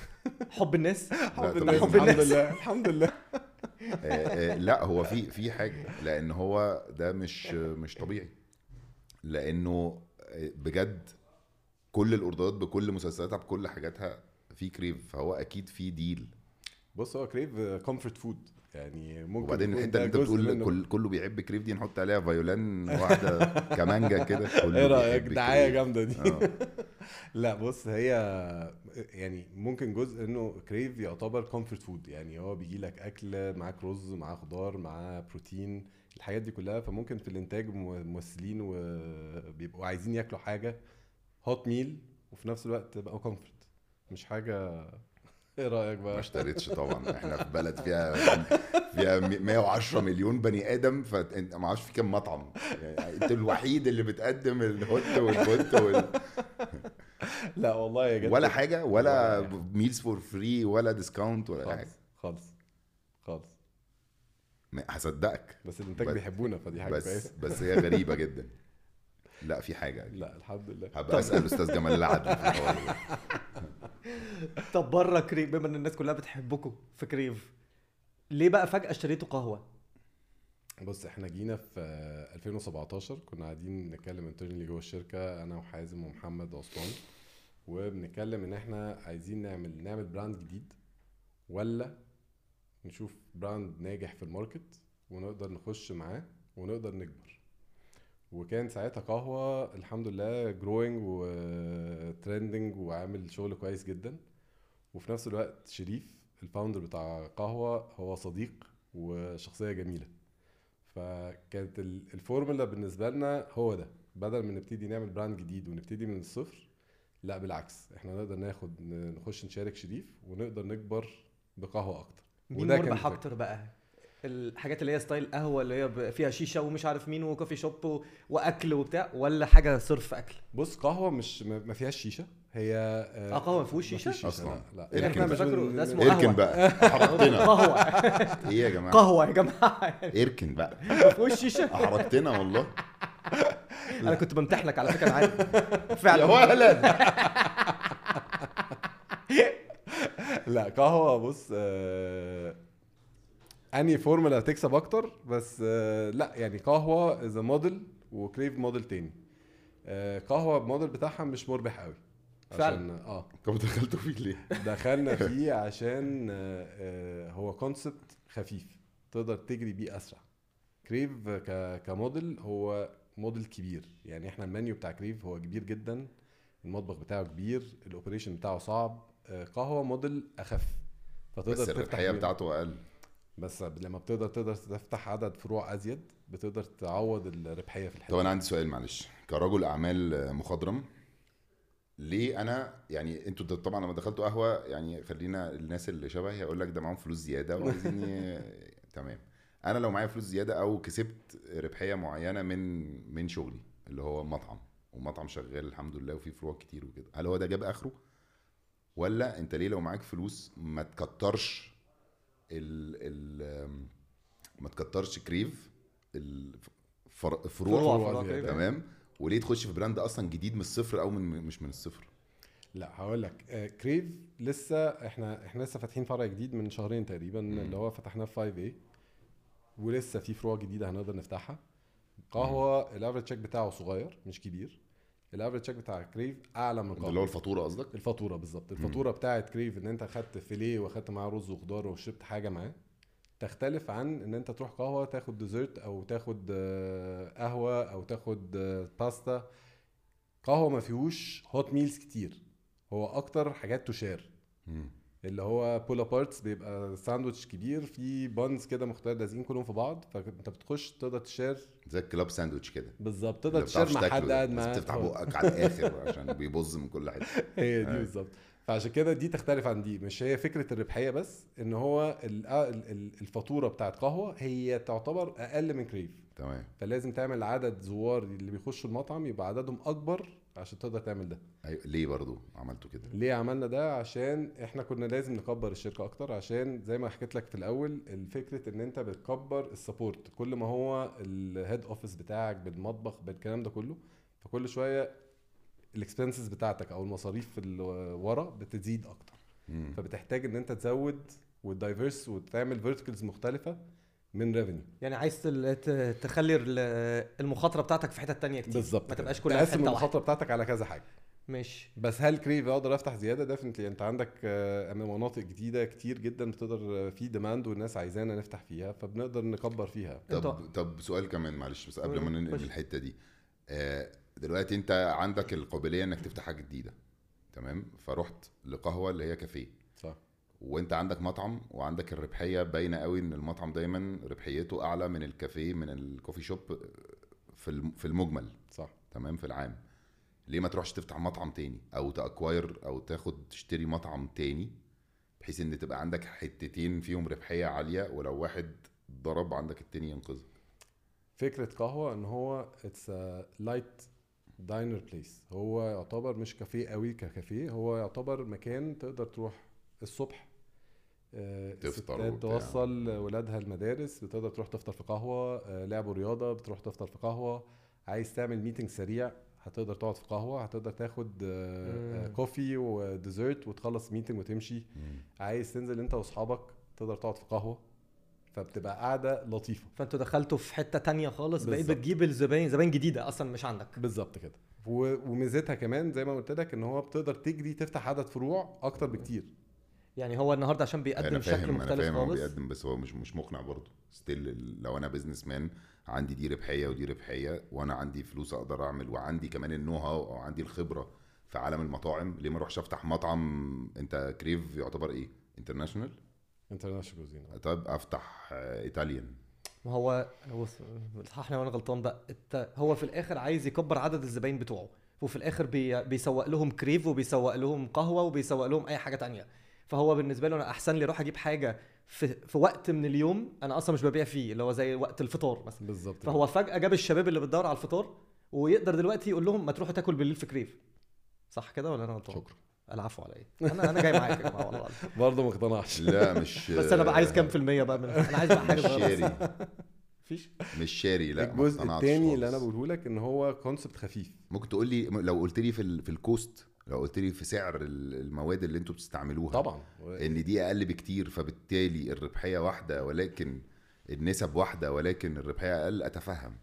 حب الناس الحمد طب لله حب الحمد الناس. لله الحمد لله آه، آه، لا هو في في حاجه لان هو ده مش مش طبيعي لانه آه، بجد كل الاوردرات بكل مسلسلاتها بكل حاجاتها في كريف فهو اكيد في ديل بص هو كريف كومفورت فود يعني ممكن وبعدين يكون الحته ده اللي انت جزء بتقول منه. كل كله بيحب كريف دي نحط عليها فيولان واحده كمانجا كده كله ايه رايك بيحب دعايه كريف. جامده دي آه. لا بص هي يعني ممكن جزء انه كريف يعتبر كومفورت فود يعني هو بيجي لك اكل معاك رز معاه خضار معاه بروتين الحاجات دي كلها فممكن في الانتاج م- ممثلين وبيبقوا عايزين ياكلوا حاجه هوت ميل وفي نفس الوقت تبقى كومفورت مش حاجه ايه رايك ما بقى اشتريتش طبعا احنا في بلد فيها فيها 110 مليون بني ادم فانت ما اعرفش في كام مطعم يعني انت الوحيد اللي بتقدم الهوت والبوت وال... لا والله يا جد ولا حاجه ولا ولا حاجة. ميلز فور فري ولا ديسكاونت ولا أي حاجه خالص خالص خالص ما- هصدقك بس الانتاج بس- بيحبونا فدي حاجه بس كويسه بس هي غريبه جدا لا في حاجه لا الحمد لله هبقى اسال استاذ جمال العدل في الحوار ده. طب بره كريف بما ان الناس كلها بتحبكم في كريف ليه بقى فجأة اشتريتوا قهوة؟ بص احنا جينا في آه، 2017 كنا قاعدين نتكلم انترنالي جوه الشركه انا وحازم ومحمد وعثمان وبنتكلم ان احنا عايزين نعمل نعمل براند جديد ولا نشوف براند ناجح في الماركت ونقدر نخش معاه ونقدر نكبر وكان ساعتها قهوه الحمد لله جروينج وترندنج وعامل شغل كويس جدا وفي نفس الوقت شريف الفاوندر بتاع قهوه هو صديق وشخصيه جميله فكانت ال- الفورمولا بالنسبه لنا هو ده بدل ما نبتدي نعمل براند جديد ونبتدي من الصفر لا بالعكس احنا نقدر ناخد ن- نخش نشارك شريف ونقدر نكبر بقهوه اكتر مين وده كان مربح الفكرة. اكتر بقى؟ الحاجات اللي هي ستايل قهوة اللي هي ب- فيها شيشة ومش عارف مين وكوفي شوب و... واكل وبتاع ولا حاجة صرف اكل؟ بص قهوه مش ما ما فيهاش شيشه هي آه، قهوة ما فيهوش شيشة؟ مفيش أصلاً. لا, لا. إيه احنا كده؟ مش فاكره من- ده اسمه اركن قهوة. بقى احرجتنا قهوة ايه يا جماعه قهوة يا جماعة اركن بقى ما فيهوش شيشة احرجتنا والله انا كنت بمتحنك على فكرة انا عارف فعلا يا ولد لا قهوه بص آه انهي فورمولا هتكسب اكتر بس آه لا يعني قهوه از موديل وكريف موديل تاني آه قهوه الموديل بتاعها مش مربح قوي فعلا. عشان اه طب دخلتوا فيه ليه؟ دخلنا فيه عشان آه، آه، هو كونسبت خفيف تقدر تجري بيه اسرع كريف ك- كموديل هو موديل كبير يعني احنا المنيو بتاع كريف هو كبير جدا المطبخ بتاعه كبير الاوبريشن بتاعه صعب آه، قهوه موديل اخف فتقدر بس تفتح الربحيه بيه- بتاعته اقل بس لما بتقدر تقدر تفتح عدد فروع ازيد بتقدر تعوض الربحيه في الحته طب انا عندي سؤال معلش كرجل اعمال مخضرم ليه انا يعني انتوا ده طبعا لما دخلتوا قهوه يعني خلينا الناس اللي شبهي هيقول لك ده معاهم فلوس زياده وعايزين ي- تمام انا لو معايا فلوس زياده او كسبت ربحيه معينه من من شغلي اللي هو مطعم ومطعم شغال الحمد لله وفيه فروع كتير وكده هل هو ده جاب اخره ولا انت ليه لو معاك فلوس ما تكترش ال ال ما تكترش كريف الفر- فروع الفروع فروع زيادة. كده. تمام وليه تخش في براند اصلا جديد من الصفر او من مش من الصفر لا هقول لك آه، كريف لسه احنا احنا لسه فاتحين فرع جديد من شهرين تقريبا اللي هو فتحناه في 5 a ولسه في فروع جديده هنقدر نفتحها قهوه الافريج تشيك بتاعه صغير مش كبير الافريج تشيك بتاع كريف اعلى من ده اللي هو قهوه الفاتوره قصدك الفاتوره بالظبط الفاتوره بتاعت كريف ان انت خدت فيليه واخدت معاه رز وخضار وشربت حاجه معاه تختلف عن ان انت تروح قهوه تاخد ديزرت او تاخد آه، قهوه او تاخد آه، باستا قهوه ما فيهوش هوت ميلز كتير هو اكتر حاجات تشار مم. اللي هو بول ابارتس بيبقى ساندوتش كبير فيه بانز كده مختلف لازقين كلهم في بعض فانت بتخش تقدر تشير زي الكلاب ساندوتش كده بالظبط اللي تقدر تشير بتعرفش مع تاكله حد ده، قاعد بس معاك بتفتح هو- بقك على الاخر عشان بيبظ من كل حته هي دي أيوة. بالظبط فعشان كده دي تختلف عن دي مش هي فكره الربحيه بس ان هو ال- ال- ال- الفاتوره بتاعت قهوه هي تعتبر اقل من كريف تمام فلازم تعمل عدد زوار اللي بيخشوا المطعم يبقى عددهم اكبر عشان تقدر تعمل ده أيوة. ليه برضو عملتوا كده ليه عملنا ده عشان احنا كنا لازم نكبر الشركه اكتر عشان زي ما حكيت لك في الاول الفكره ان انت بتكبر السبورت كل ما هو الهيد اوفيس بتاعك بالمطبخ بالكلام ده كله فكل شويه الاكسبنسز بتاعتك او المصاريف اللي ورا بتزيد اكتر مم. فبتحتاج ان انت تزود وتدايفرس وتعمل فيرتيكلز مختلفه من ريفينيو يعني عايز تل- ت- تخلي ال- المخاطره بتاعتك في حته تانية كتير بالظبط ما كده. تبقاش كلها في تقسم حته المخاطره واحده بتاعتك على كذا حاجه ماشي بس هل كريف اقدر افتح زياده ديفنتلي انت عندك آه، مناطق جديده كتير جدا بتقدر آه، في ديماند والناس عايزانا نفتح فيها فبنقدر نكبر فيها طب انتوا- طب سؤال كمان معلش بس قبل ما قول. ننقل خش. الحته دي آه، دلوقتي انت عندك القابليه انك تفتح حاجه جديده تمام فرحت لقهوه اللي هي كافيه صح وانت عندك مطعم وعندك الربحيه باينه قوي ان المطعم دايما ربحيته اعلى من الكافيه من الكوفي شوب في الم- في المجمل صح تمام في العام ليه ما تروحش تفتح مطعم تاني او تاكواير او تاخد تشتري مطعم تاني بحيث ان تبقى عندك حتتين فيهم ربحيه عاليه ولو واحد ضرب عندك التاني ينقذك فكره قهوه ان هو اتس لايت داينر بليس هو يعتبر مش كافيه قوي ككافيه هو يعتبر مكان تقدر تروح الصبح آه، تفطر الستات وبتاع. توصل ولادها المدارس بتقدر تروح تفطر في قهوه آه، لعبوا رياضه بتروح تفطر في قهوه عايز تعمل ميتنج سريع هتقدر تقعد في قهوه هتقدر تاخد آه، آه، مم. كوفي وديزرت وتخلص ميتنج وتمشي عايز تنزل انت واصحابك تقدر تقعد في قهوه فبتبقى قاعده لطيفه فانتوا دخلتوا في حته تانية خالص بقيت بالظبط. بتجيب الزباين زباين جديده اصلا مش عندك بالظبط كده و- وميزتها كمان زي ما قلت لك ان هو بتقدر تجري تفتح عدد فروع اكتر بكتير يعني هو النهارده عشان بيقدم انا شكل فاهم انا مختلف فاهم هو خالص بيقدم بس هو مش مش مقنع برضه ستيل لو انا بزنس مان عندي دي ربحيه ودي ربحيه وانا عندي فلوس اقدر اعمل وعندي كمان النو هاو او عندي الخبره في عالم المطاعم ليه ما اروحش افتح مطعم انت كريف يعتبر ايه انترناشونال انترناشونال كوزين طب افتح آه، ايطاليان ما هو هو صححني وانا غلطان بقى انت هو في الاخر عايز يكبر عدد الزباين بتوعه وفي الاخر بي بيسوق لهم كريف وبيسوق لهم قهوه وبيسوق لهم اي حاجه تانية فهو بالنسبه له انا احسن لي اروح اجيب حاجه في, في وقت من اليوم انا اصلا مش ببيع فيه اللي هو زي وقت الفطار مثلا بالظبط فهو فجاه جاب الشباب اللي بتدور على الفطار ويقدر دلوقتي يقول لهم ما تروحوا تاكل بالليل في كريف صح كده ولا انا غلطان؟ شكرا العفو على ايه؟ انا انا جاي معاك يا جماعه والله العظيم. برضه ما اقتنعش لا مش بس انا بقى عايز كام في المية بقى من انا عايز بقى حاجه مش صغيره شاري مفيش مش شاري لا ما الجزء اقتنعتش الثاني اللي انا خالص. بقوله لك ان هو كونسبت خفيف ممكن تقول لي لو قلت لي في ال- في الكوست لو قلت لي في سعر ال- المواد اللي انتوا بتستعملوها طبعا ان دي اقل بكتير فبالتالي الربحيه واحده ولكن النسب واحده ولكن الربحيه اقل اتفهم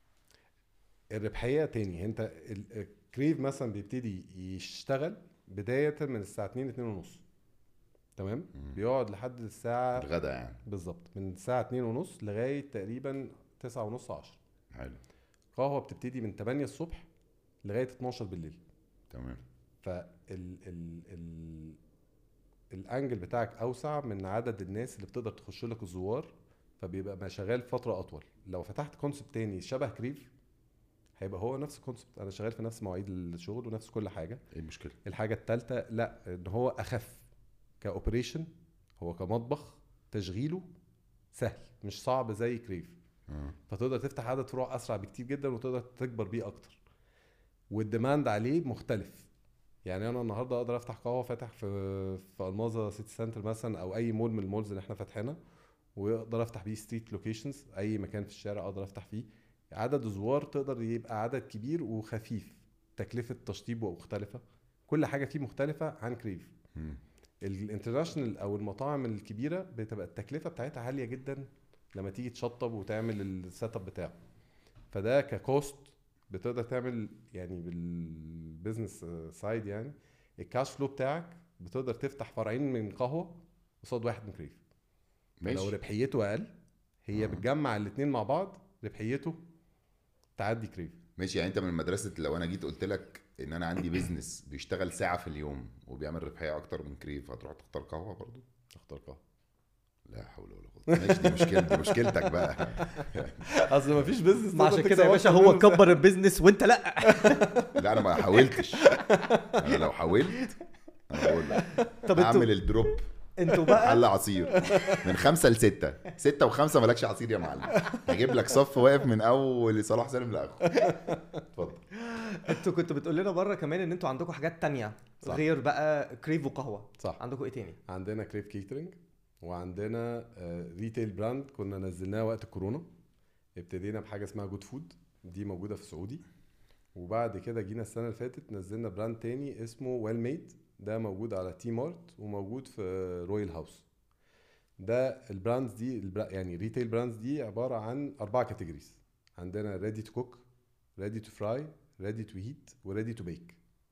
الربحيه تاني انت ال- الكريف مثلا بيبتدي يشتغل بدايه من الساعه 2 2 ونص تمام بيقعد لحد الساعه الغدا يعني بالظبط من الساعه 2 ونص لغايه تقريبا 9 ونص 10 حلو قهوه بتبتدي من 8 الصبح لغايه 12 بالليل تمام فال ال ال الانجل بتاعك اوسع من عدد الناس اللي بتقدر تخش لك الزوار فبيبقى ما شغال فتره اطول لو فتحت كونسبت تاني شبه كريف هيبقى هو نفس الكونسبت انا شغال في نفس مواعيد الشغل ونفس كل حاجه ايه المشكله الحاجه الثالثه لا ان هو اخف كاوبريشن هو كمطبخ تشغيله سهل مش صعب زي كريف اه فتقدر تفتح عدد فروع اسرع بكتير جدا وتقدر تكبر بيه اكتر والديماند عليه مختلف يعني انا النهارده اقدر افتح قهوه فاتح في في الماظه سيتي سنتر مثلا او اي مول من المولز اللي احنا فاتحينها واقدر افتح بيه ستريت لوكيشنز اي مكان في الشارع اقدر افتح فيه عدد الزوار تقدر يبقى عدد كبير وخفيف تكلفه تشطيبه مختلفه كل حاجه فيه مختلفه عن كريف مم. الانترناشونال او المطاعم الكبيره بتبقى التكلفه بتاعتها عاليه جدا لما تيجي تشطب وتعمل السيت اب بتاعه فده ككوست بتقدر تعمل يعني بالبزنس سايد يعني الكاش فلو بتاعك بتقدر تفتح فرعين من قهوه قصاد واحد من كريف لو ماشي ربحيته اقل هي آه. بتجمع الاثنين مع بعض ربحيته تعدي كريف ماشي يعني انت من مدرسه لو انا جيت قلت لك ان انا عندي بيزنس بيشتغل ساعه في اليوم وبيعمل ربحيه اكتر من كريف هتروح تختار قهوه برضو اختار قهوه لا حول ولا قوه ماشي دي مشكله دي مشكلتك بقى اصل ما فيش بزنس ما عشان كده يا باشا هو كبر البيزنس وانت لا لا انا ما حاولتش انا لو حاولت انا بقول لك طب انتوا اعمل الدروب انتوا بقى حل عصير من خمسة لستة ستة وخمسة مالكش عصير يا معلم هجيب لك صف واقف من اول صلاح سالم لاخره اتفضل انتوا كنتوا بتقول لنا بره كمان ان انتوا عندكم حاجات تانية صح. غير بقى كريف وقهوه صح عندكم ايه تاني عندنا كريف كيترينج وعندنا ريتيل براند كنا نزلناه وقت الكورونا ابتدينا بحاجه اسمها جود فود دي موجوده في سعودي وبعد كده جينا السنه اللي فاتت نزلنا براند تاني اسمه ويل ميد ده موجود على تي مارت وموجود في رويال هاوس ده البراندز دي البرا يعني ريتيل براندز دي عباره عن اربع كاتيجوريز عندنا ريدي تو كوك ريدي تو فراي ريدي تو هيت وريدي تو بيك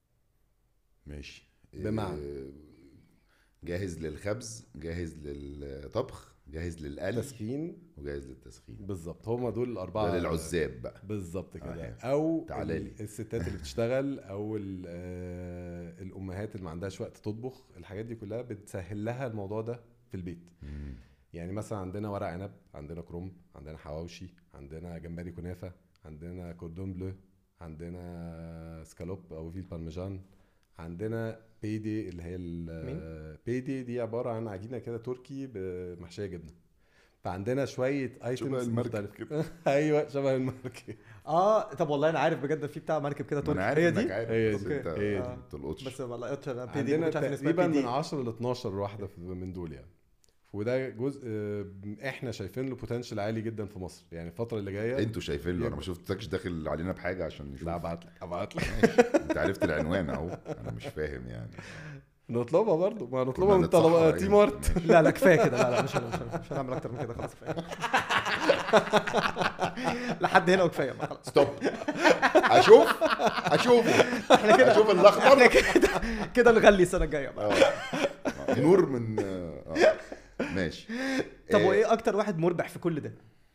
ماشي بمعنى؟ إيه، جاهز للخبز جاهز للطبخ جاهز للقلي تسخين وجاهز للتسخين بالظبط هما دول الاربعه ده للعزاب بقى بالظبط كده آه. او تعالى ال- لي. الستات اللي بتشتغل او ال- آه، الامهات اللي ما عندهاش وقت تطبخ الحاجات دي كلها بتسهل لها الموضوع ده في البيت مم. يعني مثلا عندنا ورق عنب عندنا كروم عندنا حواوشي عندنا جمبري كنافه عندنا كوردون بلو عندنا سكالوب او فيل بارميجان عندنا بيدي اللي هي ال- بيدي دي عباره عن عجينه كده تركي محشيه جبنه فعندنا شويه ايتمز المركب مختلفه ايوه شبه الماركه اه طب والله انا عارف بجد في بتاع مركب كده ما انا تركي عارف هي انك دي عارف هي بس دي. انت هي ما دي. تلقطش بس ما لقيتش انا بي دي عندنا مش عارف إن اسمها تقريبا بي من دي 10 ل 12 واحده في- من دول يعني وده جزء آه، احنا شايفين له بوتنشال عالي جدا في مصر يعني الفتره اللي جايه انتوا شايفين له انا ما شفتكش داخل علينا بحاجه عشان نشوف لا ابعت لك ابعت لك انت عرفت العنوان اهو انا مش فاهم يعني نطلبها برضه ما كنا نطلبها من نتصحى طلبه يعني. تي مارت ماشي. لا لا كفايه كده لا لا مش هن- مش هن- مش هنعمل اكتر من كده خلاص كفايه لحد هنا وكفايه بقى خلاص ستوب اشوف اشوفه اشوف الاخضر كده كده نغلي السنه الجايه بقى اه نور من اه ماشي طب آه، وايه اكتر واحد مربح في كل ده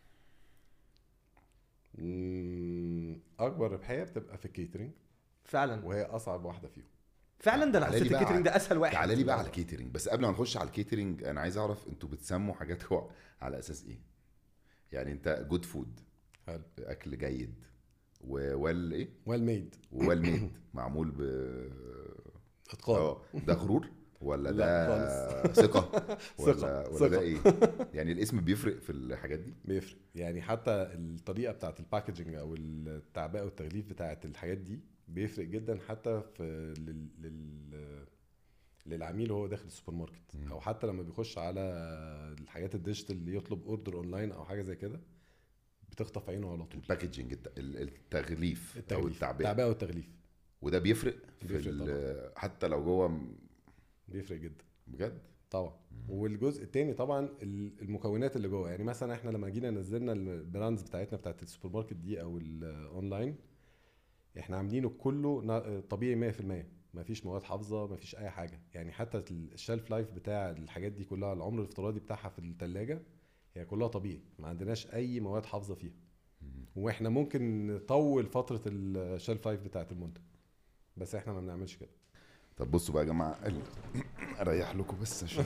مم، اكبر ربحيه بتبقى في الكيترينج فعلا وهي اصعب واحده فيهم فعلا ده انا تعالى لي حسيت بقى الكيترينج ده اسهل واحد تعالى لي بقى على الكيترينج بس قبل ما نخش على الكيترينج انا عايز اعرف انتوا بتسموا حاجاتكم على اساس ايه يعني انت جود فود حلو اكل جيد وويل ايه ويل ميد ويل ميد معمول ب اتقان اه ده غرور ولا لا ده ثقه ولا ثقة، ولا ده ثقة. ايه يعني الاسم بيفرق في الحاجات دي بيفرق يعني حتى الطريقه بتاعت الباكجنج او التعبئه والتغليف بتاعت الحاجات دي بيفرق جدا حتى في لل... لل... للعميل وهو داخل السوبر ماركت مم. او حتى لما بيخش على الحاجات الديجيتال اللي يطلب اوردر اونلاين او حاجه زي كده بتخطف عينه على طول الباكجينج الت- ال- التغليف او التغليف التعبئه التعبئه والتغليف وده بيفرق في بيفرق ال- حتى لو جوه م- بيفرق جدا بجد طبعا والجزء التاني طبعا ال- المكونات اللي جوه يعني مثلا احنا لما جينا نزلنا البراندز بتاعتنا بتاعت السوبر ماركت دي او الاونلاين احنا عاملينه كله نا- طبيعي 100% ما فيش مواد حافظه ما فيش اي حاجه يعني حتى الشيلف لايف بتاع الحاجات دي كلها العمر الافتراضي بتاعها في الثلاجه هي كلها طبيعي ما عندناش اي مواد حافظه فيها واحنا ممكن نطول فتره الشيلف لايف بتاعت المنتج بس احنا ما بنعملش كده طب بصوا بقى يا جماعه ال- اريح لكم بس عشان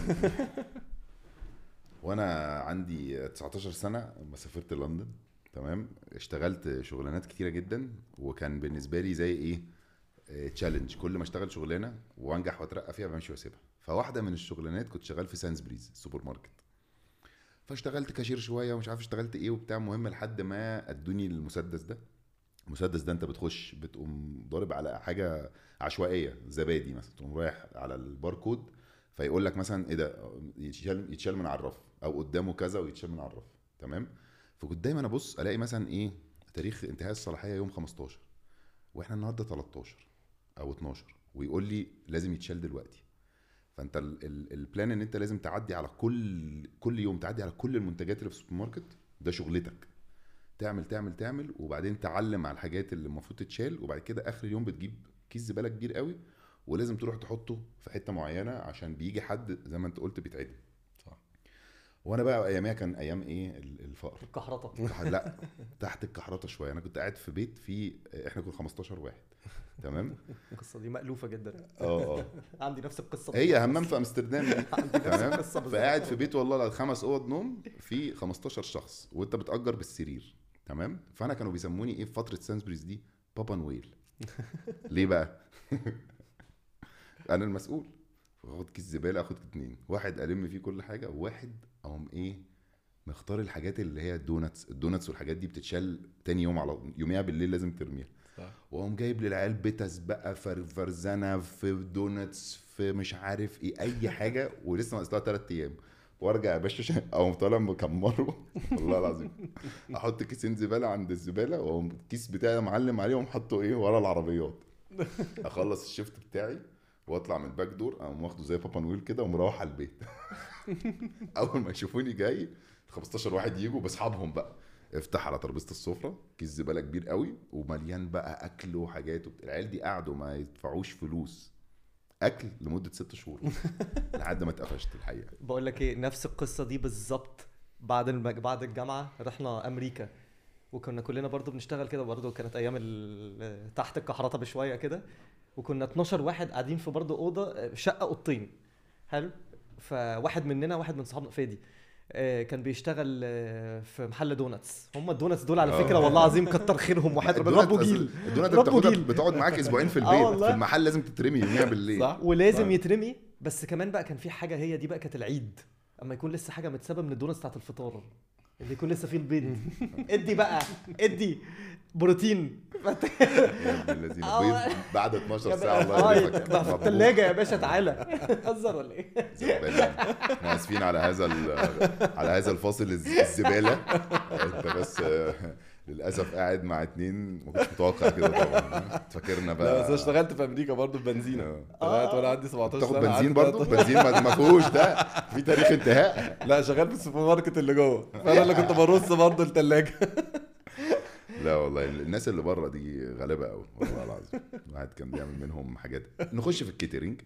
وانا عندي 19 سنه لما سافرت لندن تمام اشتغلت شغلانات كتيره جدا وكان بالنسبه لي زي ايه تشالنج كل ما اشتغل شغلانه وانجح واترقى فيها بمشي واسيبها فواحده من الشغلانات كنت شغال في سانسبريز السوبر ماركت فاشتغلت كاشير شويه ومش عارف اشتغلت ايه وبتاع مهم لحد ما ادوني المسدس ده المسدس ده انت بتخش بتقوم ضارب على حاجه عشوائيه زبادي مثلا تقوم رايح على الباركود فيقول لك مثلا ايه ده يتشال يتشال من على الرف او قدامه كذا ويتشال من على الرف تمام فكنت دايما ابص الاقي مثلا ايه تاريخ انتهاء الصلاحيه يوم 15 واحنا النهارده 13 او 12 ويقول لي لازم يتشال دلوقتي فانت ال- ال- البلان ان انت لازم تعدي على كل كل يوم تعدي على كل المنتجات اللي في السوبر ماركت ده شغلتك تعمل تعمل تعمل وبعدين تعلم على الحاجات اللي المفروض تتشال وبعد كده اخر اليوم بتجيب كيس زباله كبير قوي ولازم تروح تحطه في حته معينه عشان بيجي حد زي ما انت قلت بيتعدم صح. وانا بقى اياميها كان ايام ايه ال- الفقر الكحرطه تحت لا تحت الكحرطه شويه انا كنت قاعد في بيت فيه احنا كنا 15 واحد تمام القصه دي مألوفه جدا اه اه عندي نفس القصه هي همام في امستردام دي عندي نفس تمام القصه بالظبط. فقاعد في بيت والله خمس اوض نوم في 15 شخص وانت بتأجر بالسرير تمام فانا كانوا بيسموني ايه في فتره سانسبريز دي بابا نويل ليه بقى انا المسؤول اخد كيس زباله اخد اتنين واحد الم فيه كل حاجه وواحد اقوم ايه مختار الحاجات اللي هي الدوناتس الدوناتس والحاجات دي بتتشال تاني يوم على يوميها بالليل لازم ترميها صح واقوم جايب للعيال بتس بقى فر- فرزنه في دونتس في مش عارف ايه اي حاجه ولسه ناقص لها ثلاث ايام وارجع يا باشا عشان- اقوم طالع مكمره والله العظيم احط كيسين زباله عند الزباله واقوم الكيس بتاعي معلم عليه واقوم حاطه ايه ورا العربيات اخلص الشيفت بتاعي واطلع من الباك دور اقوم واخده زي بابا نويل كده ومروح على البيت اول ما يشوفوني جاي 15 واحد يجوا باصحابهم بقى افتح على ترابيزه السفره كيس زباله كبير قوي ومليان بقى اكل وحاجات وبت... العيال دي قعدوا ما يدفعوش فلوس اكل لمده ست شهور لحد ما اتقفشت الحقيقه بقول لك ايه نفس القصه دي بالظبط بعد المج... بعد الجامعه رحنا امريكا وكنا كلنا برضو بنشتغل كده برضو كانت ايام ال... تحت الكحرطه بشويه كده وكنا 12 واحد قاعدين في برضو اوضه شقه اوضتين حلو فواحد مننا واحد من صحابنا فادي آه، كان بيشتغل آه، في محل دوناتس هم الدوناتس دول على فكره والله العظيم كتر خيرهم وحياة ربنا الدونات ربوا أصل- جيل الدونات ربوا بتاخدها جيل. بتقعد معاك اسبوعين في آه البيت والله. في المحل لازم تترمي يوميها بالليل صح ولازم صح. يترمي بس كمان بقى كان في حاجه هي دي بقى كانت العيد اما يكون لسه حاجه متسابه من الدونتس بتاعت الفطار اللي يكون لسه فيه البيض ادي بقى ادي بروتين يا ابن الذين آه. بيض بعد 12 يا ساعه بقى- الله اه يرحمك يبقى في مبروك. الثلاجه يا باشا تعالى هزر ولا ايه زبالة. احنا اسفين على هذا ال- على هذا الفاصل الز- الزباله انت بس آه، للاسف قاعد مع اتنين ما كنتش متوقع كده طبعا فاكرنا لا بقى بس أنا اشتغلت في امريكا برضه في بنزينه آه. طلعت وانا عندي 17 تاخد سنه بنزين قعدت- برضه بنزين ما ما فيهوش ده في تاريخ انتهاء لا شغال في السوبر ماركت اللي جوه فانا اللي كنت برص برضه الثلاجه لا والله الناس اللي بره دي غلابه قوي والله العظيم الواحد كان بيعمل منهم حاجات نخش في الكيترينج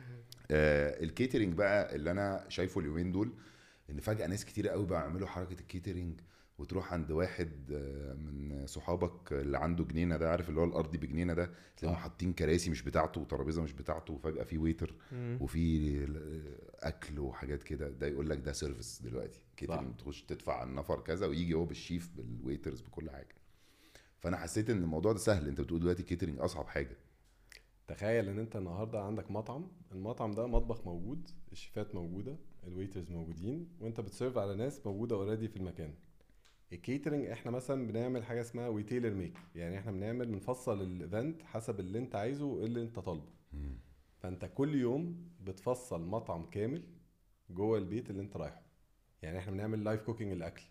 آه الكيترينج بقى اللي انا شايفه اليومين دول ان فجاه ناس كتير قوي بقى يعملوا حركه الكيترينج وتروح عند واحد آه، من صحابك اللي عنده جنينه ده عارف اللي هو الارضي بجنينه ده تلاقيهم صح. حاطين كراسي مش بتاعته وترابيزه مش بتاعته وفجاه في ويتر وفي اكل وحاجات كده ده يقول لك ده سيرفيس دلوقتي كيترينج تخش تدفع على النفر كذا ويجي هو بالشيف بالويترز بكل حاجه فانا حسيت ان الموضوع ده سهل انت بتقول دلوقتي كيترينج اصعب حاجه تخيل ان انت النهارده عندك مطعم المطعم ده مطبخ موجود الشيفات موجوده الويترز موجودين وانت بتسيرف على ناس موجوده اوريدي في المكان الكيترنج احنا مثلا بنعمل حاجه اسمها ويتيلر ميك يعني احنا بنعمل بنفصل الايفنت حسب اللي انت عايزه وايه اللي انت طالبه فانت كل يوم بتفصل مطعم كامل جوه البيت اللي انت رايحه يعني احنا بنعمل لايف كوكينج الاكل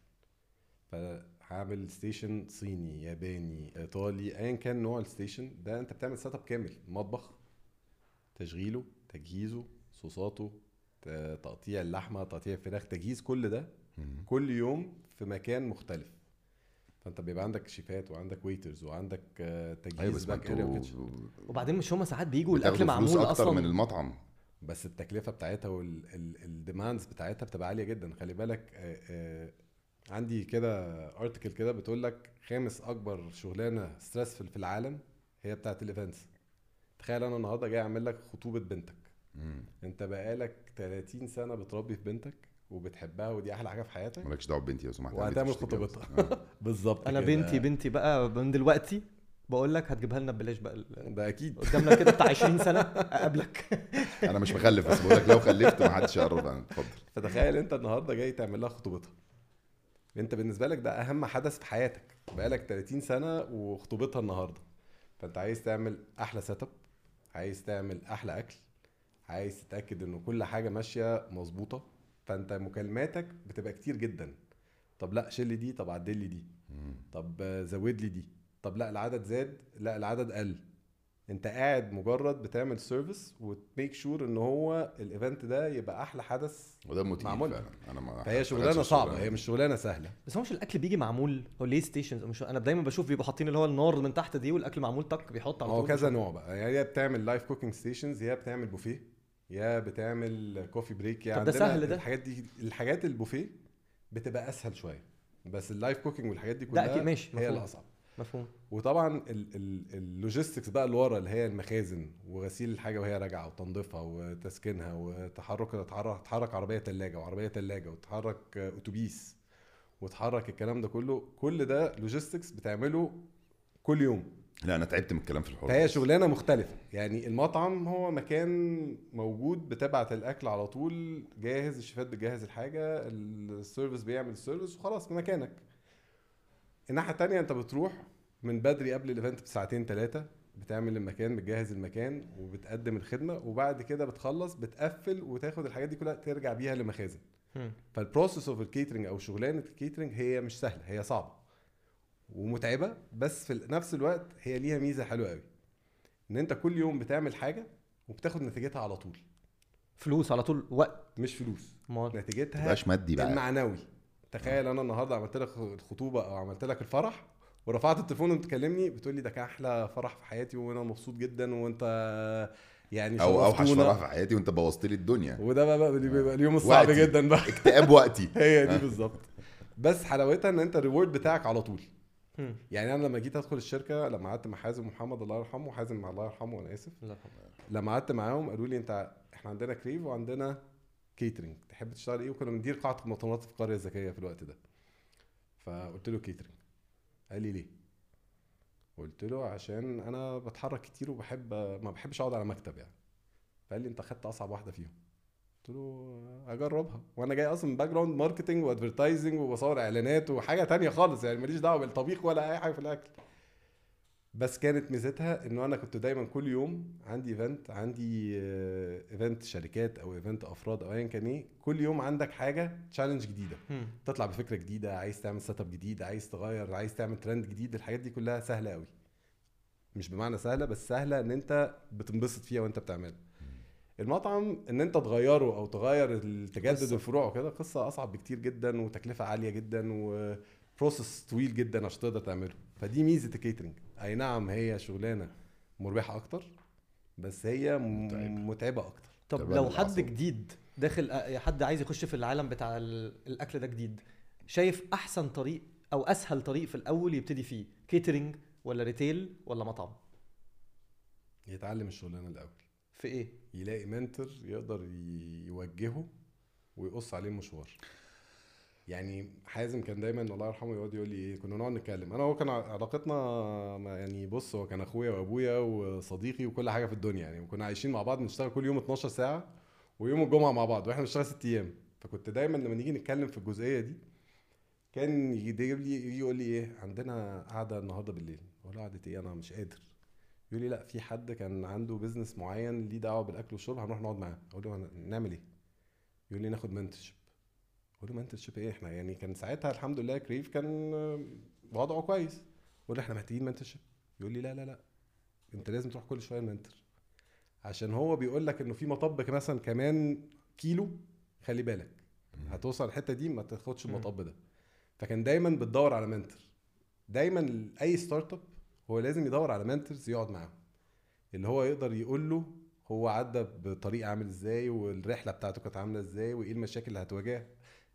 فهعمل ستيشن صيني ياباني ايطالي ايا كان نوع الستيشن ده انت بتعمل سيت اب كامل مطبخ تشغيله تجهيزه صوصاته ت- تقطيع اللحمه تقطيع الفراخ تجهيز كل ده كل يوم في مكان مختلف فانت بيبقى عندك شيفات وعندك ويترز وعندك آه، ايوه تجهيز بس ما باك اريا وكيتشن انتوا وبعدين مش هما ساعات بيجوا الاكل بتاخدوا فلوس معمول اكتر من اصلا المطعم بس التكلفه بتاعتها والديماندز بتاعتها بتبقى عاليه جدا خلي بالك آه، آه، عندي كده ارتكل كده بتقول لك خامس اكبر شغلانه ستريسفل في العالم هي بتاعه الايفنتس تخيل انا النهارده جاي اعمل لك خطوبه بنتك مم. انت بقالك 30 سنه بتربي في بنتك وبتحبها ودي احلى حاجه في حياتك مالكش دعوه ببنتي لو سمحت وهتعمل عندي تشتكي خطوبتها. بس. آه. بالظبط انا كده. بنتي بنتي بقى من دلوقتي بقول لك هتجيبها لنا ببلاش بقى ال- ده اكيد قدامنا كده بتاع 20 سنه اقابلك انا مش مخلف بس بقول لك لو خلفت ما حدش يقرب انا اتفضل فتخيل انت النهارده جاي تعمل لها خطوبتها انت بالنسبه لك ده اهم حدث في حياتك بقالك 30 سنه وخطوبتها النهارده فانت عايز تعمل احلى سيت اب عايز تعمل احلى اكل عايز تتاكد ان كل حاجه ماشيه مظبوطه فانت مكالماتك بتبقى كتير جدا طب لا شيل لي دي طب عدل لي دي مم. طب آه، زود لي دي طب لا العدد زاد لا العدد قل انت قاعد مجرد بتعمل سيرفيس وتميك شور ان هو الايفنت ده يبقى احلى حدث وده موتيف معمول. فعلا انا ما فهي اشتغلتش شغلانه صعبه الشغلانة هي دي. مش شغلانه سهله بس هو مش الاكل بيجي معمول هو ليه ستيشنز مش انا دايما بشوف بيبقوا حاطين اللي هو النار من تحت دي والاكل معمول تك بيحط على هو طول كذا نوع بقى يعني هي بتعمل لايف كوكينج ستيشنز يا بتعمل بوفيه يا بتعمل كوفي بريك يا طب ده عندنا سهل ده. الحاجات دي الحاجات البوفيه بتبقى اسهل شويه بس اللايف كوكينج والحاجات دي ده كلها اكيد ماشي هي مفهوم الاصعب مفهوم وطبعا اللوجيستكس بقى اللي ورا اللي هي المخازن وغسيل الحاجه وهي راجعه وتنظيفها وتسكينها وتحرك تحرك, تحرك عربيه ثلاجه وعربيه ثلاجه وتحرك آه، اتوبيس وتحرك الكلام ده كله كل ده لوجيستكس بتعمله كل يوم لا انا تعبت من الكلام في الحوار فهي ده. شغلانه مختلفه يعني المطعم هو مكان موجود بتبعت الاكل على طول جاهز الشيفات بتجهز الحاجه السيرفيس بيعمل السيرفيس وخلاص في مكانك الناحيه التانية انت بتروح من بدري قبل الايفنت بساعتين ثلاثه بتعمل المكان بتجهز المكان وبتقدم الخدمه وبعد كده بتخلص بتقفل وتاخد الحاجات دي كلها ترجع بيها لمخازن هم. فالبروسيس اوف الكيترنج او شغلانه الكيترنج هي مش سهله هي صعبه ومتعبه بس في نفس الوقت هي ليها ميزه حلوه قوي ان انت كل يوم بتعمل حاجه وبتاخد نتيجتها على طول فلوس على طول وقت مش فلوس ما نتيجتها تبقاش مادي بقى المعنوي تخيل انا النهارده عملت لك الخطوبه او عملت لك الفرح ورفعت التليفون وبتكلمني بتقول لي ده كان احلى فرح في حياتي وانا مبسوط جدا وانت يعني او اوحش شرفتونا. فرح في حياتي وانت بوظت لي الدنيا وده بقى, بقى بيبقى اليوم الصعب وقتي. جدا بقى اكتئاب وقتي هي دي بالظبط بس حلاوتها ان انت الريورد بتاعك على طول هم. يعني انا لما جيت ادخل الشركه لما قعدت مع حازم ومحمد الله يرحمه حازم الله يرحمه انا اسف الله يرحمه. لما قعدت معاهم قالوا لي انت احنا عندنا كريف وعندنا كيترنج تحب تشتغل ايه وكنا بندير قاعه مؤتمرات في القريه الذكيه في الوقت ده فقلت له كيترنج قال لي ليه قلت له عشان انا بتحرك كتير وبحب ما بحبش اقعد على مكتب يعني فقال لي انت خدت اصعب واحده فيهم قلت له اجربها وانا جاي اصلا من باك جراوند ماركتنج وادفرتايزنج وبصور اعلانات وحاجه تانية خالص يعني ماليش دعوه بالطبيخ ولا اي حاجه في الاكل بس كانت ميزتها انه انا كنت دايما كل يوم عندي ايفنت عندي ايفنت شركات او ايفنت افراد او ايا كان ايه كل يوم عندك حاجه تشالنج جديده هم. تطلع بفكره جديده عايز تعمل سيت اب جديد عايز تغير عايز تعمل ترند جديد الحاجات دي كلها سهله قوي مش بمعنى سهله بس سهله ان انت بتنبسط فيها وانت بتعملها المطعم ان انت تغيره او تغير ال- تجدد قصة. الفروع وكده قصه اصعب بكتير جدا وتكلفه عاليه جدا وبروسس طويل جدا عشان تقدر تعمله فدي ميزه الكيترنج اي نعم هي شغلانه مربحه اكتر بس هي م- متعبة. متعبه اكتر طب تبادل لو حد الأعصاب. جديد داخل أ- حد عايز يخش في العالم بتاع ال- الاكل ده جديد شايف احسن طريق او اسهل طريق في الاول يبتدي فيه كيترينج ولا ريتيل ولا مطعم يتعلم الشغلانه الاول في ايه يلاقي منتور يقدر ي- يوجهه ويقص عليه المشوار يعني حازم كان دايما الله يرحمه يقعد يقول لي ايه كنا نقعد نتكلم انا هو كان علاقتنا ما- يعني بص هو كان اخويا وابويا وصديقي وكل حاجه في الدنيا يعني وكنا عايشين مع بعض بنشتغل كل يوم 12 ساعه ويوم الجمعه مع بعض واحنا بنشتغل ست ايام فكنت دايما لما نيجي نتكلم في الجزئيه دي كان يجيب لي يجي يقول لي ايه عندنا قعده النهارده بالليل اقول له قعده ايه انا مش قادر يقول لي لا في حد كان عنده بيزنس معين ليه دعوه بالاكل والشرب هنروح نقعد معاه اقول له هن- نعمل ايه يقول لي ناخد منتورشيب اقول له منتورشيب ايه احنا يعني كان ساعتها الحمد لله كريف كان آه، وضعه كويس اقول له احنا محتاجين منتورشيب يقول لي لا لا لا انت لازم تروح كل شويه المنتور عشان هو بيقول لك انه في مطب مثلا كمان كيلو خلي بالك هتوصل الحته دي ما تاخدش مم. المطب ده فكان دايما بتدور على منتور دايما اي ستارت اب هو لازم يدور على منتورز يقعد معاهم اللي هو يقدر يقول له هو عدى بطريقه عامل ازاي والرحله بتاعته كانت عامله ازاي وايه المشاكل اللي هتواجهها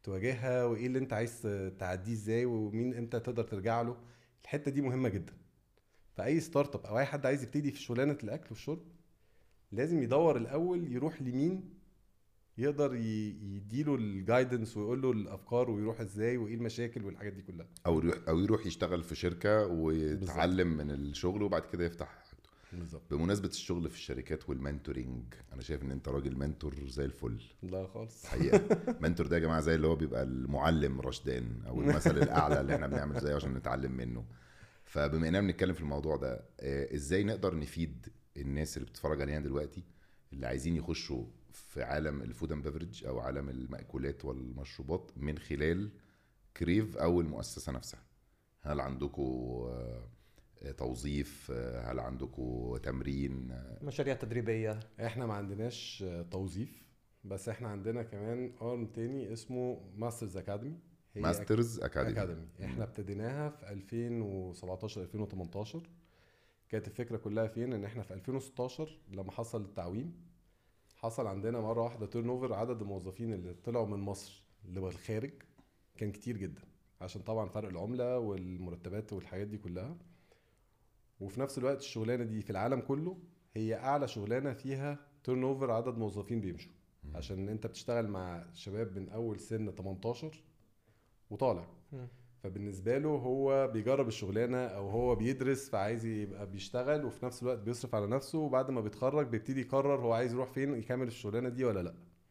تواجهها وايه اللي انت عايز تعديه ازاي ومين امتى تقدر ترجع له الحته دي مهمه جدا فاي ستارت اب او اي حد عايز يبتدي في شغلانه الاكل والشرب لازم يدور الاول يروح لمين يقدر ي- يديله الجايدنس ويقول له الافكار ويروح ازاي وايه المشاكل والحاجات دي كلها او يروح او يروح يشتغل في شركه ويتعلم من الشغل وبعد كده يفتح حاجته بالظبط بمناسبه الشغل في الشركات والمنتورنج انا شايف ان انت راجل منتور زي الفل لا خالص حقيقه منتور ده يا جماعه زي اللي هو بيبقى المعلم رشدان او المثل الاعلى اللي احنا بنعمل زيه عشان نتعلم منه فبما اننا بنتكلم في الموضوع ده آه، ازاي نقدر نفيد الناس اللي بتتفرج علينا دلوقتي اللي عايزين يخشوا في عالم الفود اند بفرج او عالم المأكولات والمشروبات من خلال كريف او المؤسسه نفسها هل عندكم آه، آه، توظيف آه، هل عندكم تمرين آه، مشاريع تدريبيه احنا ما عندناش آه، توظيف بس احنا عندنا كمان ارم تاني اسمه ماسترز اكاديمي هي ماسترز اكاديمي اكاديمي احنا ابتديناها في 2017 2018 كانت الفكره كلها فين ان احنا في 2016 لما حصل التعويم حصل عندنا مره واحده تيرن اوفر عدد الموظفين اللي طلعوا من مصر للخارج كان كتير جدا عشان طبعا فرق العمله والمرتبات والحاجات دي كلها وفي نفس الوقت الشغلانه دي في العالم كله هي اعلى شغلانه فيها تيرن اوفر عدد موظفين بيمشوا عشان انت بتشتغل مع شباب من اول سن 18 وطالع مم. فبالنسبه له هو بيجرب الشغلانه او هو بيدرس فعايز يبقى بيشتغل وفي نفس الوقت بيصرف على نفسه وبعد ما بيتخرج بيبتدي يقرر هو عايز يروح فين يكمل الشغلانه دي ولا لا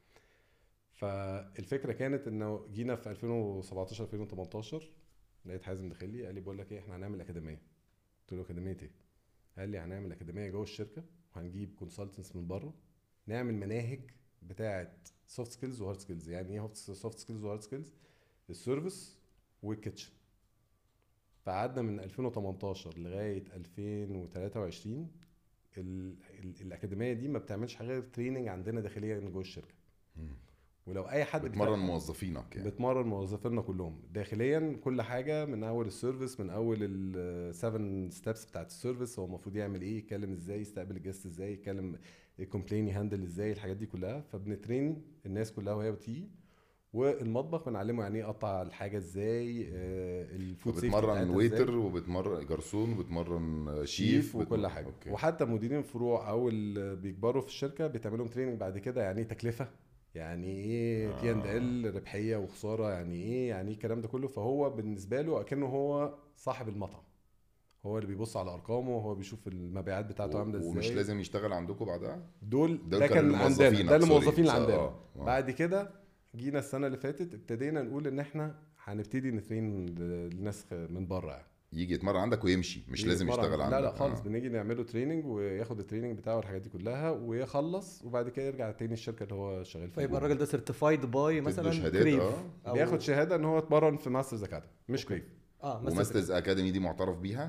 فالفكره كانت انه جينا في 2017 2018 لقيت حازم داخل لي قال لي بقول لك ايه احنا هنعمل اكاديميه قلت له اكاديميه ايه قال لي هنعمل اكاديميه جوه الشركه وهنجيب كونسلتنتس من بره نعمل مناهج بتاعه سوفت سكيلز وهارد سكيلز يعني ايه سوفت سكيلز وهارد سكيلز السيرفيس والكيتشن فقعدنا من 2018 لغايه 2023 ال ال الاكاديميه دي ما بتعملش حاجه غير تريننج عندنا داخليا جوه الشركه مم. ولو اي حد بتمرن بيفتح- موظفينك يعني بتمرن موظفينا كلهم داخليا كل حاجه من اول السيرفيس من اول السفن ستيبس بتاعت السيرفيس هو المفروض يعمل ايه يتكلم ازاي يستقبل الجست ازاي يتكلم الكومبلين يهندل ازاي الحاجات دي كلها فبنترين الناس كلها وهي بتيجي والمطبخ بنعلمه يعني ايه يقطع الحاجه ازاي آه، الفود safety وبتمرن بتاعتها ويتر وبتمرن جرسون وبتمرن شيف شيف وكل بتمرن- حاجه أوكي. وحتى مديرين الفروع او اللي بيكبروا في الشركه بيتعمل لهم تريننج بعد كده يعني ايه تكلفه يعني ايه تي اند ال ربحيه وخساره يعني ايه يعني ايه الكلام ده كله فهو بالنسبه له اكنه هو صاحب المطعم هو اللي بيبص على ارقامه وهو بيشوف المبيعات بتاعته عامله ازاي ومش لازم يشتغل عندكم بعدها دول دول ده كانوا كان عندنا الموظفينك، ده سوري. الموظفين اللي صح، عندنا آه، آه. بعد كده جينا السنه اللي فاتت ابتدينا نقول ان احنا هنبتدي نترين للناس من بره يعني يجي يتمرن عندك ويمشي مش يجي لازم يتمرن. يشتغل عندك لا لا خالص آه. بنيجي نعمله تريننج وياخد التريننج بتاعه والحاجات دي كلها ويخلص وبعد كده يرجع تاني الشركه اللي هو شغال فيها فيبقى الراجل ده سيرتيفايد باي تدوا مثلا شهادات، كريف آه. أو- بياخد شهاده ان هو اتمرن في ماسترز اكاديمي مش كريف اه مثلا وماسترز اكاديمي دي معترف بيها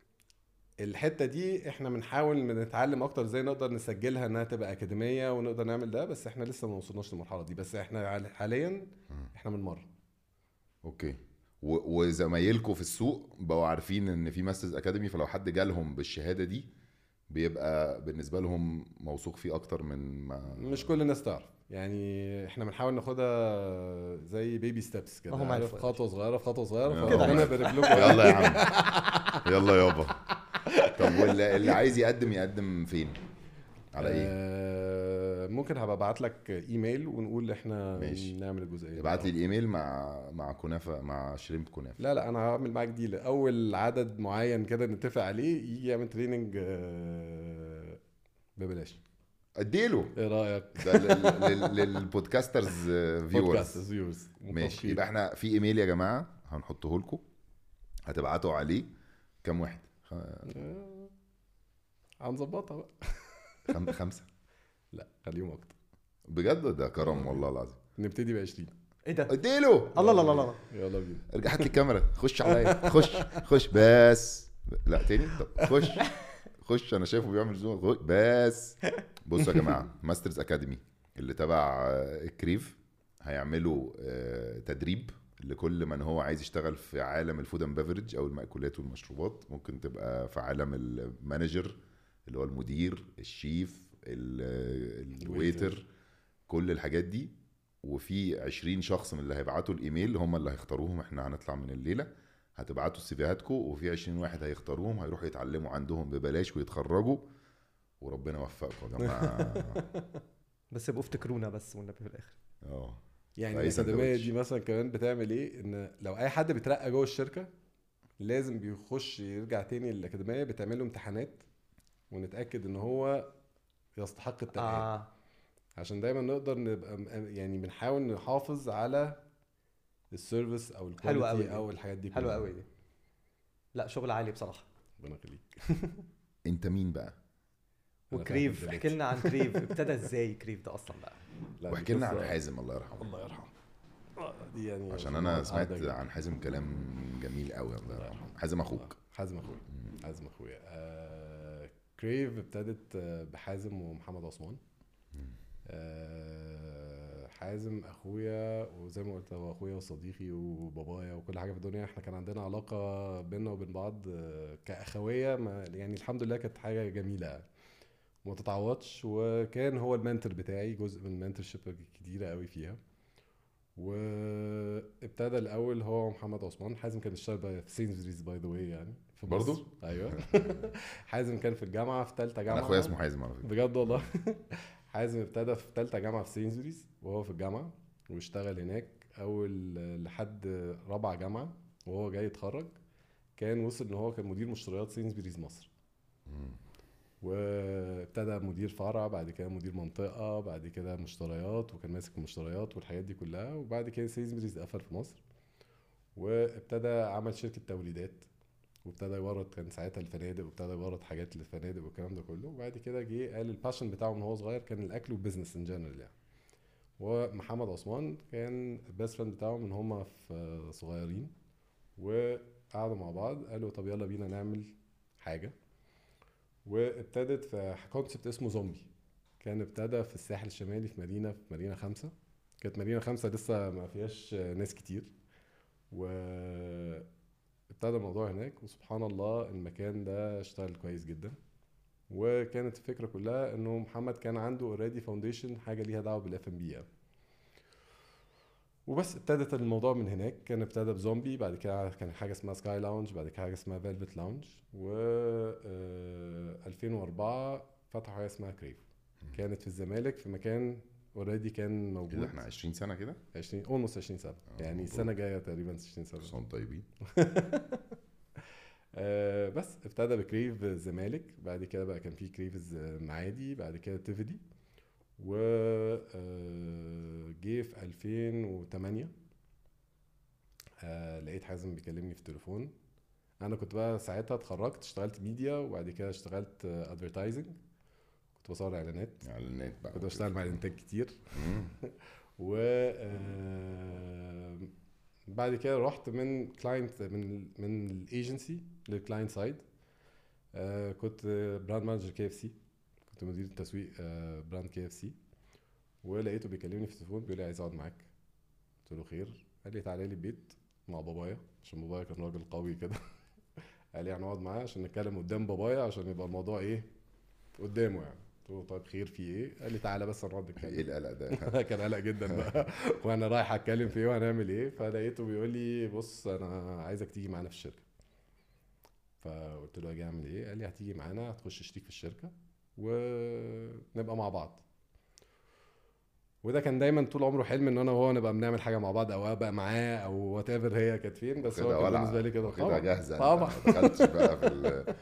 الحته دي احنا بنحاول نتعلم اكتر ازاي نقدر نسجلها انها تبقى اكاديميه ونقدر نعمل ده بس احنا لسه ما وصلناش للمرحله دي بس احنا حاليا احنا بنمرن اوكي و- وزمايلكم في السوق بقوا عارفين ان في ماسترز اكاديمي فلو حد جالهم بالشهاده دي بيبقى بالنسبه لهم موثوق فيه اكتر من ما مش كل الناس تعرف يعني احنا بنحاول ناخدها زي بيبي ستيبس كده أهم عارف عارف. خطوه صغيره في خطوه صغيره كده فربنا عارف. يبارك لكم يلا يا عم يلا يابا طب واللي اللي عايز يقدم يقدم فين على ايه آه، ممكن هبقى ابعت لك ايميل ونقول احنا ماشي. نعمل الجزئيه دي. ابعت لي الايميل مع مع كنافه مع شريمب كنافه لا لا انا هعمل معاك ديل اول عدد معين كده نتفق عليه يجي يعمل تريننج آه، ببلاش اديله ايه رايك ده لل- لل- للبودكاسترز بودكاست فيورز فيورز ماشي يبقى احنا في ايميل يا جماعه هنحطه لكم هتبعتوا عليه كام واحد خ- هنظبطها بقى خم... خمسه لا خليهم اكتر بجد ده كرم والله العظيم نبتدي ب 20 ايه ده اديله الله الله الله الله يلا بينا ارجع هات لي الكاميرا خش عليا خش خش بس لا تاني طب خش خش انا شايفه بيعمل زوم خش بس بصوا يا جماعه ماسترز اكاديمي اللي تبع آه، الكريف هيعملوا آه، تدريب لكل من هو عايز يشتغل في عالم الفود اند بيفرج او المأكولات والمشروبات ممكن تبقى في عالم المانجر اللي هو المدير الشيف ال- الويتر كل الحاجات دي وفي 20 شخص من اللي هيبعتوا الايميل هم اللي هيختاروهم احنا هنطلع من الليله هتبعتوا سيفيهاتكم وفي 20 واحد هيختاروهم هيروحوا يتعلموا عندهم ببلاش ويتخرجوا وربنا يوفقكم يا جماعه بس يبقوا افتكرونا بس والنبي في الاخر اه يعني أي الاكاديميه سندوتش. دي مثلا كمان بتعمل ايه ان لو اي حد بيترقى جوه الشركه لازم بيخش يرجع تاني للاكاديميه بتعمل له امتحانات ونتاكد ان هو يستحق الترقيه آه. اه عشان دايما نقدر نبقى م- يعني بنحاول نحافظ على السيرفيس او حلوة أوي الكواليتي دي. او الحاجات دي حلوه كلها. قوي دي لا شغل عالي بصراحه ربنا يخليك انت مين بقى أنا وكريف فاهم احكي لنا عن كريف ابتدى ازاي كريف ده اصلا بقى لا، واحكي دي لنا عن قصة- حازم الله يرحمه الله يرحمه آه، دي يعني عشان انا سمعت قاعدة جدا. عن حازم كلام جميل قوي الله يرحمه حازم اخوك حازم اخويا حازم اخويا آه كريف ابتدت آه، بحازم ومحمد عثمان آه حازم اخويا وزي ما قلت هو اخويا وصديقي وبابايا وكل حاجه في الدنيا احنا كان عندنا علاقه بينا وبين بعض آه، كاخويه ما يعني الحمد لله كانت حاجه جميله يعني وما تتعوضش وكان هو المنتور بتاعي جزء من المنتورشيب كتيره قوي فيها وابتدى الاول هو ومحمد عثمان حازم كان اشتغل بقى في سينزريز باي ذا واي يعني في مصر. برضو؟ ايوه حازم كان في الجامعه في ثالثه جامعه انا اخويا اسمه حازم على فكره بجد والله حازم ابتدى في ثالثه جامعه في سينزريز وهو في الجامعه واشتغل هناك اول لحد رابعه جامعه وهو جاي يتخرج كان وصل ان هو كان مدير مشتريات سينزبريز مصر وابتدى مدير فرع بعد كده مدير منطقه بعد كده مشتريات وكان ماسك المشتريات والحاجات دي كلها وبعد كده سينزبريز قفل في مصر وابتدى عمل شركه توريدات وابتدى يورد كان ساعتها الفنادق وابتدى يورد حاجات للفنادق والكلام ده كله وبعد كده جه قال الباشن بتاعه من هو صغير كان الاكل والبزنس ان جنرال يعني ومحمد عثمان كان البيست فريند بتاعه من هما في صغيرين وقعدوا مع بعض قالوا طب يلا بينا نعمل حاجه وابتدت في كونسبت اسمه زومبي كان ابتدى في الساحل الشمالي في مدينه في مدينه خمسة كانت مدينه خمسة لسه ما فيهاش ناس كتير و ابتدى الموضوع هناك وسبحان الله المكان ده اشتغل كويس جدا وكانت الفكره كلها انه محمد كان عنده اوريدي فاونديشن حاجه ليها دعوه بالاف ام بي وبس ابتدت الموضوع من هناك كان ابتدى بزومبي بعد كده كان حاجه اسمها سكاي لاونج بعد كده حاجه اسمها فيلفت لاونج و آه، 2004 فتحوا حاجه اسمها كريف كانت في الزمالك في مكان اوريدي كان كده موجود احنا 20 سنه كده 20 اولموست 20 سنه آه، يعني مبروك. السنه الجايه تقريبا 20 سنه كل سنه وانتم طيبين آه، بس ابتدى بكريف الزمالك بعد كده بقى كان في كريف معادي بعد كده تيفيدي و آه، جه في 2008 آه، لقيت حازم بيكلمني في التليفون انا كنت بقى ساعتها اتخرجت اشتغلت ميديا وبعد كده اشتغلت ادفرتايزنج كنت بصور اعلانات اعلانات بقى كنت بشتغل مع الانتاج كتير مم. و آه، بعد كده رحت من كلاينت من من الايجنسي للكلاينت سايد كنت براند مانجر كي اف سي كنت مدير التسويق آه، براند كي اف سي ولقيته بيكلمني في التليفون بيقول لي عايز اقعد معاك قلت له خير قال لي تعالى لي البيت مع بابايا عشان بابايا كان راجل قوي كده قال لي هنقعد معاه عشان نتكلم قدام بابايا عشان يبقى الموضوع ايه قدامه يعني قلت له طيب خير في ايه قال لي تعالى بس نقعد ايه نتكلم القلق ده كان قلق جدا بقى وانا رايح اتكلم في ايه وهنعمل ايه فلقيته بيقول لي بص انا عايزك تيجي معانا في الشركه فقلت له اجي اعمل ايه قال لي هتيجي معانا هتخش شريك في الشركه ونبقى مع بعض وده كان دايما طول عمره حلم ان انا وهو نبقى بنعمل حاجه مع بعض او ابقى معاه او وات ايفر هي كانت فين بس هو كده كان ولع بالنسبه لي كده كده جاهزه أنت طبعا ما دخلتش بقى في ال...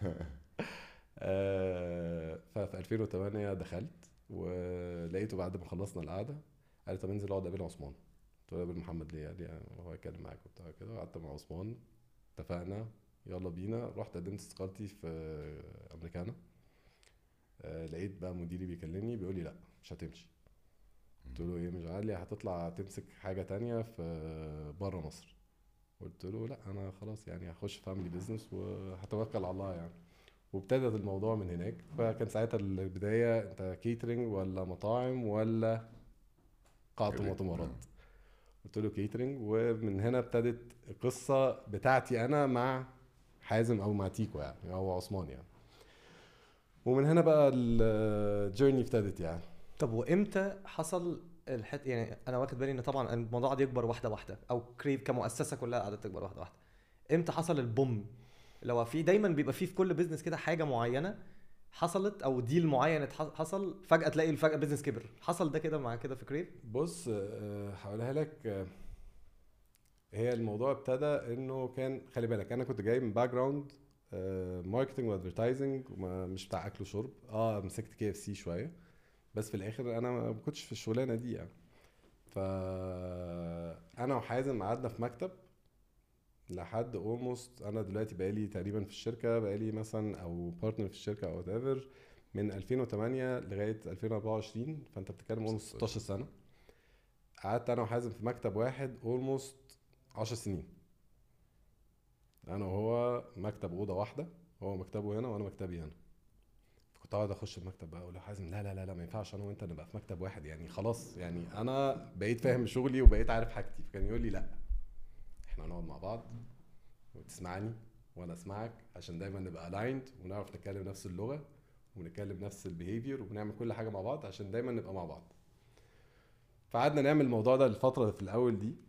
آه، ففي 2008 دخلت ولقيته بعد ما خلصنا القعده قال لي طب انزل اقعد قابل عثمان قلت له قابل محمد ليه؟ قال لي يعني هو هيتكلم معاك وبتاع كده قعدت مع عثمان اتفقنا يلا بينا رحت قدمت استقالتي في امريكانا آه، لقيت بقى مديري بيكلمني بيقول لي لا مش هتمشي قلت له ايه مش قال لي هتطلع تمسك حاجه تانية في بره مصر قلت له لا انا خلاص يعني هخش فاميلي بيزنس وهتوكل على الله يعني وابتدت الموضوع من هناك فكان ساعتها البدايه انت كيترينج ولا مطاعم ولا قاعة كده. مؤتمرات قلت له كيترينج ومن هنا ابتدت القصه بتاعتي انا مع حازم او مع تيكو يعني او عثمان يعني ومن هنا بقى الجيرني ابتدت يعني طب وامتى حصل الحت يعني انا واخد بالي ان طبعا الموضوع قاعد يكبر واحده واحده او كريف كمؤسسه كلها قاعده تكبر واحده واحده امتى حصل البوم لو في دايما بيبقى فيه في كل بيزنس كده حاجه معينه حصلت او ديل معين اتح- حصل فجاه تلاقي فجاه بيزنس كبر حصل ده كده مع كده في كريف بص آه، هقولها لك آه، هي الموضوع ابتدى انه كان خلي بالك انا كنت جاي من باك جراوند ماركتنج وادفرتايزنج مش بتاع اكل وشرب اه مسكت كي اف سي شويه بس في الاخر انا ما كنتش في الشغلانه دي يعني فانا وحازم قعدنا في مكتب لحد اولموست انا دلوقتي بقالي تقريبا في الشركه بقالي مثلا او بارتنر في الشركه او whatever من 2008 لغايه 2024 فانت بتتكلم اولموست 16 سنه قعدت انا وحازم في مكتب واحد اولموست 10 سنين انا وهو مكتب اوضه واحده هو مكتبه هنا وانا مكتبي هنا كنت اقعد اخش المكتب بقى اقول له حازم لا لا لا لا ما ينفعش انا وانت نبقى في مكتب واحد يعني خلاص يعني انا بقيت فاهم شغلي وبقيت عارف حاجتي فكان يقول لي لا احنا نقعد مع بعض وتسمعني وانا اسمعك عشان دايما نبقى الايند ونعرف نتكلم نفس اللغه ونتكلم نفس البيهيفير وبنعمل كل حاجه مع بعض عشان دايما نبقى مع بعض فقعدنا نعمل الموضوع ده الفتره في الاول دي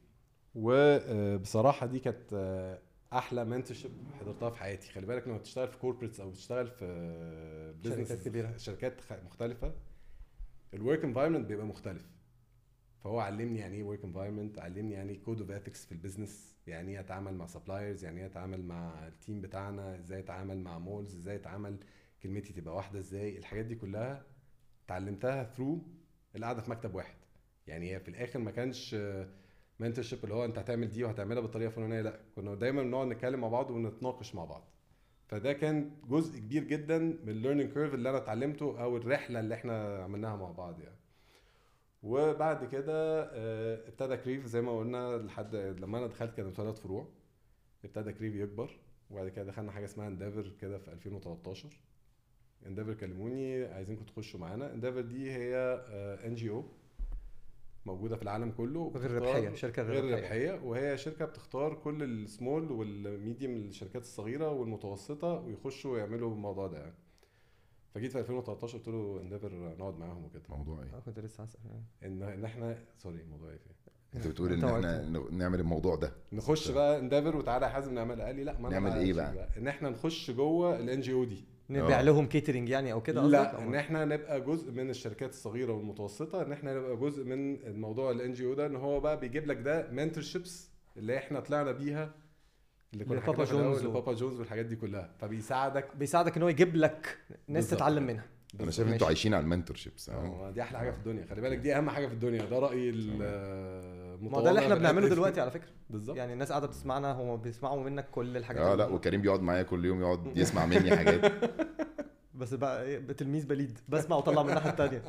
وبصراحه دي كانت آه، احلى منتورشيب حضرتها في حياتي خلي بالك لما بتشتغل في كوربريتس او بتشتغل في بزنس شركات كبيرة. شركات خ- مختلفه الورك انفايرمنت بيبقى مختلف فهو علمني يعني ايه ورك انفايرمنت علمني يعني ايه كود اوف اثكس في البيزنس يعني ايه اتعامل مع سبلايرز يعني ايه اتعامل مع التيم بتاعنا ازاي اتعامل مع مولز ازاي اتعامل كلمتي تبقى واحده ازاي الحاجات دي كلها اتعلمتها ثرو القعده في مكتب واحد يعني هي في الاخر ما كانش منتورشيب اللي هو انت هتعمل دي وهتعملها بالطريقه الفلانيه لا كنا دايما بنقعد نتكلم مع بعض ونتناقش مع بعض فده كان جزء كبير جدا من الليرنينج كيرف اللي انا اتعلمته او الرحله اللي احنا عملناها مع بعض يعني وبعد كده آه، ابتدى كريف زي ما قلنا لحد لما انا دخلت كانوا ثلاث فروع ابتدى كريف يكبر وبعد كده دخلنا حاجه اسمها انديفر كده في 2013 انديفر كلموني عايزينكم تخشوا معانا انديفر دي هي ان جي او موجوده في العالم كله غير بتختار- ربحيه شركه غير, غير ربحيه ربحيه وهي شركه بتختار كل السمول والميديوم الشركات الصغيره والمتوسطه ويخشوا يعملوا الموضوع ده يعني فجيت في 2013 قلت له انديفر نقعد معاهم وكده موضوع ايه آه، كنت لسه هسال يعني. ان ان احنا سوري الموضوع ايه فين انت بتقول ان أنت احنا قلت. ن- نعمل الموضوع ده نخش بقى انديفر وتعالى يا حازم نعمل قال لي لا ما أنا نعمل بقى إيه أشيل بقى؟ ان احنا نخش جوه الان جي او دي نبيع آه. لهم كيترينج يعني او كده قصدك؟ لا أو- ان احنا نبقى جزء من الشركات الصغيره والمتوسطه ان احنا نبقى جزء من الموضوع الان جي او ده ان هو بقى بيجيب لك ده منتورشيبس اللي احنا طلعنا بيها اللي كنا لبابا حكينا في الأول، جونز و- لبابا جونز والحاجات دي كلها فبيساعدك بيساعدك ان هو يجيب لك ناس بالظبط. تتعلم منها انا شايف ماشي. انتوا عايشين على المنتور شيبس اه دي احلى حاجه في الدنيا خلي بالك دي اهم حاجه في الدنيا ده رايي ما ده اللي احنا بنعمله دلوقتي على فكره بالظبط يعني الناس قاعده بتسمعنا هم بيسمعوا منك كل الحاجات اه لا اللي بنقولها. وكريم بيقعد معايا كل يوم يقعد يسمع مني حاجات بس بقى ايه تلميذ بليد بسمع واطلع من الناحيه الثانيه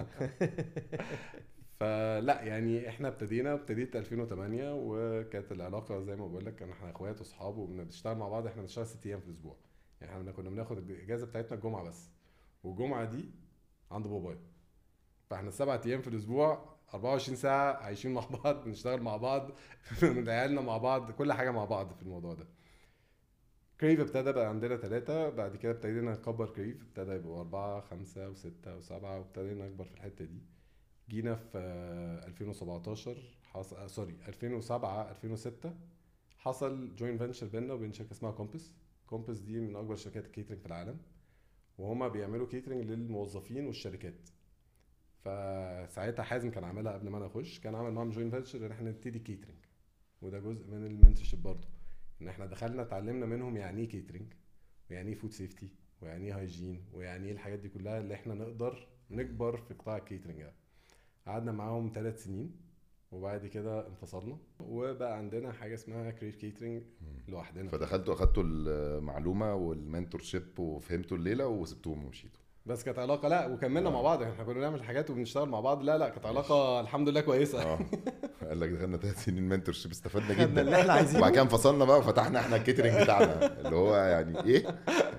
فلا يعني احنا ابتدينا ابتديت 2008 وكانت العلاقه زي ما بقول لك احنا اخوات واصحاب وبنشتغل مع بعض احنا بنشتغل ست ايام في الاسبوع يعني احنا كنا بناخد الاجازه بتاعتنا الجمعه بس والجمعه دي عند بابايا فاحنا السبع ايام في الاسبوع 24 ساعه عايشين مع بعض بنشتغل مع بعض من عيالنا مع بعض كل حاجه مع بعض في الموضوع ده كريف ابتدى بقى عندنا ثلاثة بعد كده ابتدينا نكبر كريف ابتدى يبقوا أربعة خمسة وستة وسبعة وابتدينا نكبر في الحتة دي جينا في آه، 2017 حصل آه، سوري 2007 2006 حصل جوين فينشر بيننا وبين شركه اسمها كومبس كومبس دي من اكبر شركات الكيترينج في العالم وهما بيعملوا كيترينج للموظفين والشركات فساعتها حازم كان عاملها قبل ما انا اخش كان عامل معاهم جوين فينشر ان احنا نبتدي كيترينج وده جزء من المنتورشيب برضه ان احنا دخلنا اتعلمنا منهم يعني ايه كيترينج ويعني ايه فود سيفتي ويعني ايه هايجين ويعني ايه الحاجات دي كلها اللي احنا نقدر نكبر في قطاع الكيترينج ده قعدنا معاهم ثلاث سنين وبعد كده انفصلنا وبقى عندنا حاجه اسمها كريف كيترينج لوحدنا فدخلتوا اخدتوا المعلومه والمنتور شيب وفهمتوا الليله وسبتوهم ومشيتوا بس كانت علاقه لا وكملنا آه. مع بعض احنا كنا بنعمل حاجات وبنشتغل مع بعض لا لا كانت علاقه الحمد لله كويسه اه قال لك دخلنا ثلاث سنين منتور شيب استفدنا خدنا جدا اللي احنا عايزينه وبعد كده انفصلنا بقى وفتحنا احنا الكيترينج بتاعنا اللي هو يعني ايه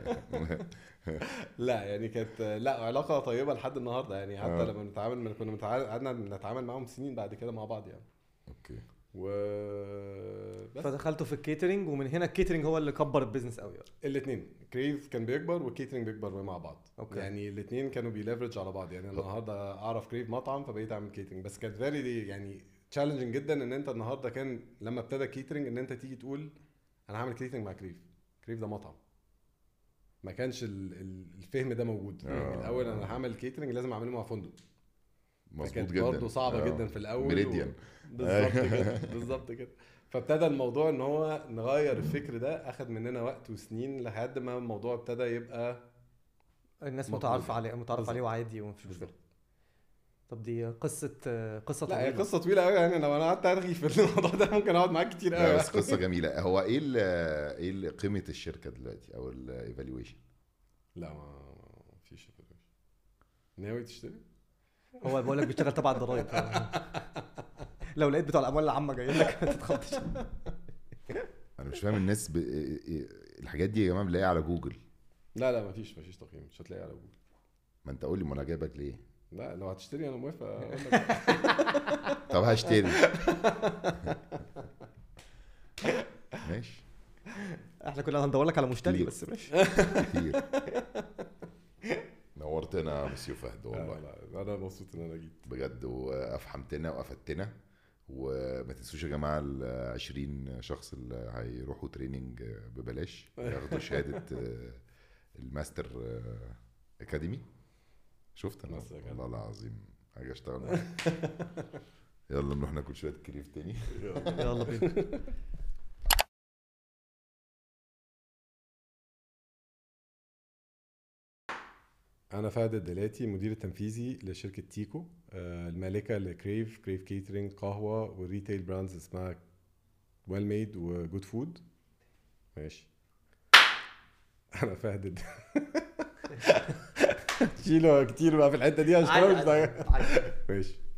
لا يعني كانت لا علاقه طيبه لحد النهارده يعني حتى آه. لما بنتعامل كنا بنتعامل قعدنا نتعامل معاهم سنين بعد كده مع بعض يعني اوكي و بس فدخلتوا في الكيترينج ومن هنا الكيترينج هو اللي كبر البيزنس قوي بقى. الاثنين كريف كان بيكبر والكيترينج بيكبر مع بعض أوكي. أوكي. يعني الاثنين كانوا بيليفرج على بعض يعني أنا النهارده اعرف كريف مطعم فبقيت اعمل كيترينج بس كانت فيري يعني تشالنجنج جدا ان انت النهارده كان لما ابتدى كيترينج ان انت تيجي تقول انا هعمل كيترينج مع كريف كريف ده مطعم ما كانش ال- ال- الفهم ده موجود يعني آه. الاول انا هعمل كيترينج لازم اعمله مع فندق مظبوط كانت جدا برضه صعبه آه. جدا في الاول ميريديان. و... بالظبط كده بالظبط كده فابتدى الموضوع ان هو نغير الفكر ده اخد مننا وقت وسنين لحد ما الموضوع ابتدى يبقى الناس مقبول. متعارفه عليه متعارف بالظبط. عليه وعادي ومفيش مشكله طب دي قصه قصه لا هي طويله قصه طويله قوي يعني لو انا قعدت ارغي في الموضوع ده ممكن اقعد معاك كتير لا قوي بس قصه جميله هو ايه ال ايه ال- قيمه الشركه دلوقتي او الايفالويشن لا ما ما فيش ناوي تشتري؟ هو بقول لك بيشتغل تبع الضرايب لو لقيت بتوع الاموال العامه جايين لك ما تتخضش انا مش فاهم الناس ب... الحاجات دي يا جماعه بنلاقيها على جوجل لا لا ما فيش ما فيش تقييم مش هتلاقي على جوجل ما انت قول لي ما انا جايبك ليه لا لو هتشتري انا موافق اقول لك طب هشتري ماشي احنا كنا هندور لك على مشتري كتير. بس ماشي كتير نورتنا يا مسيو فهد والله والله لا انا مبسوط ان انا جيت بجد وافحمتنا وافدتنا وما تنسوش يا جماعه ال 20 شخص اللي هيروحوا تريننج ببلاش ياخدوا شهاده الماستر اكاديمي شفت انا ماستر والله العظيم حاجه اشتغل معاك. يلا نروح ناكل شويه كريف تاني يلا بينا انا فهد الدلاتي مدير التنفيذي لشركه تيكو آه، المالكه لكريف كريف كيترينج قهوه والريتيل براندز اسمها ويل ميد وجود فود ماشي انا فهد الد- شيله كتير بقى في الحته دي عشان عادي، أنا مش عادي، ضايق. عادي. ماشي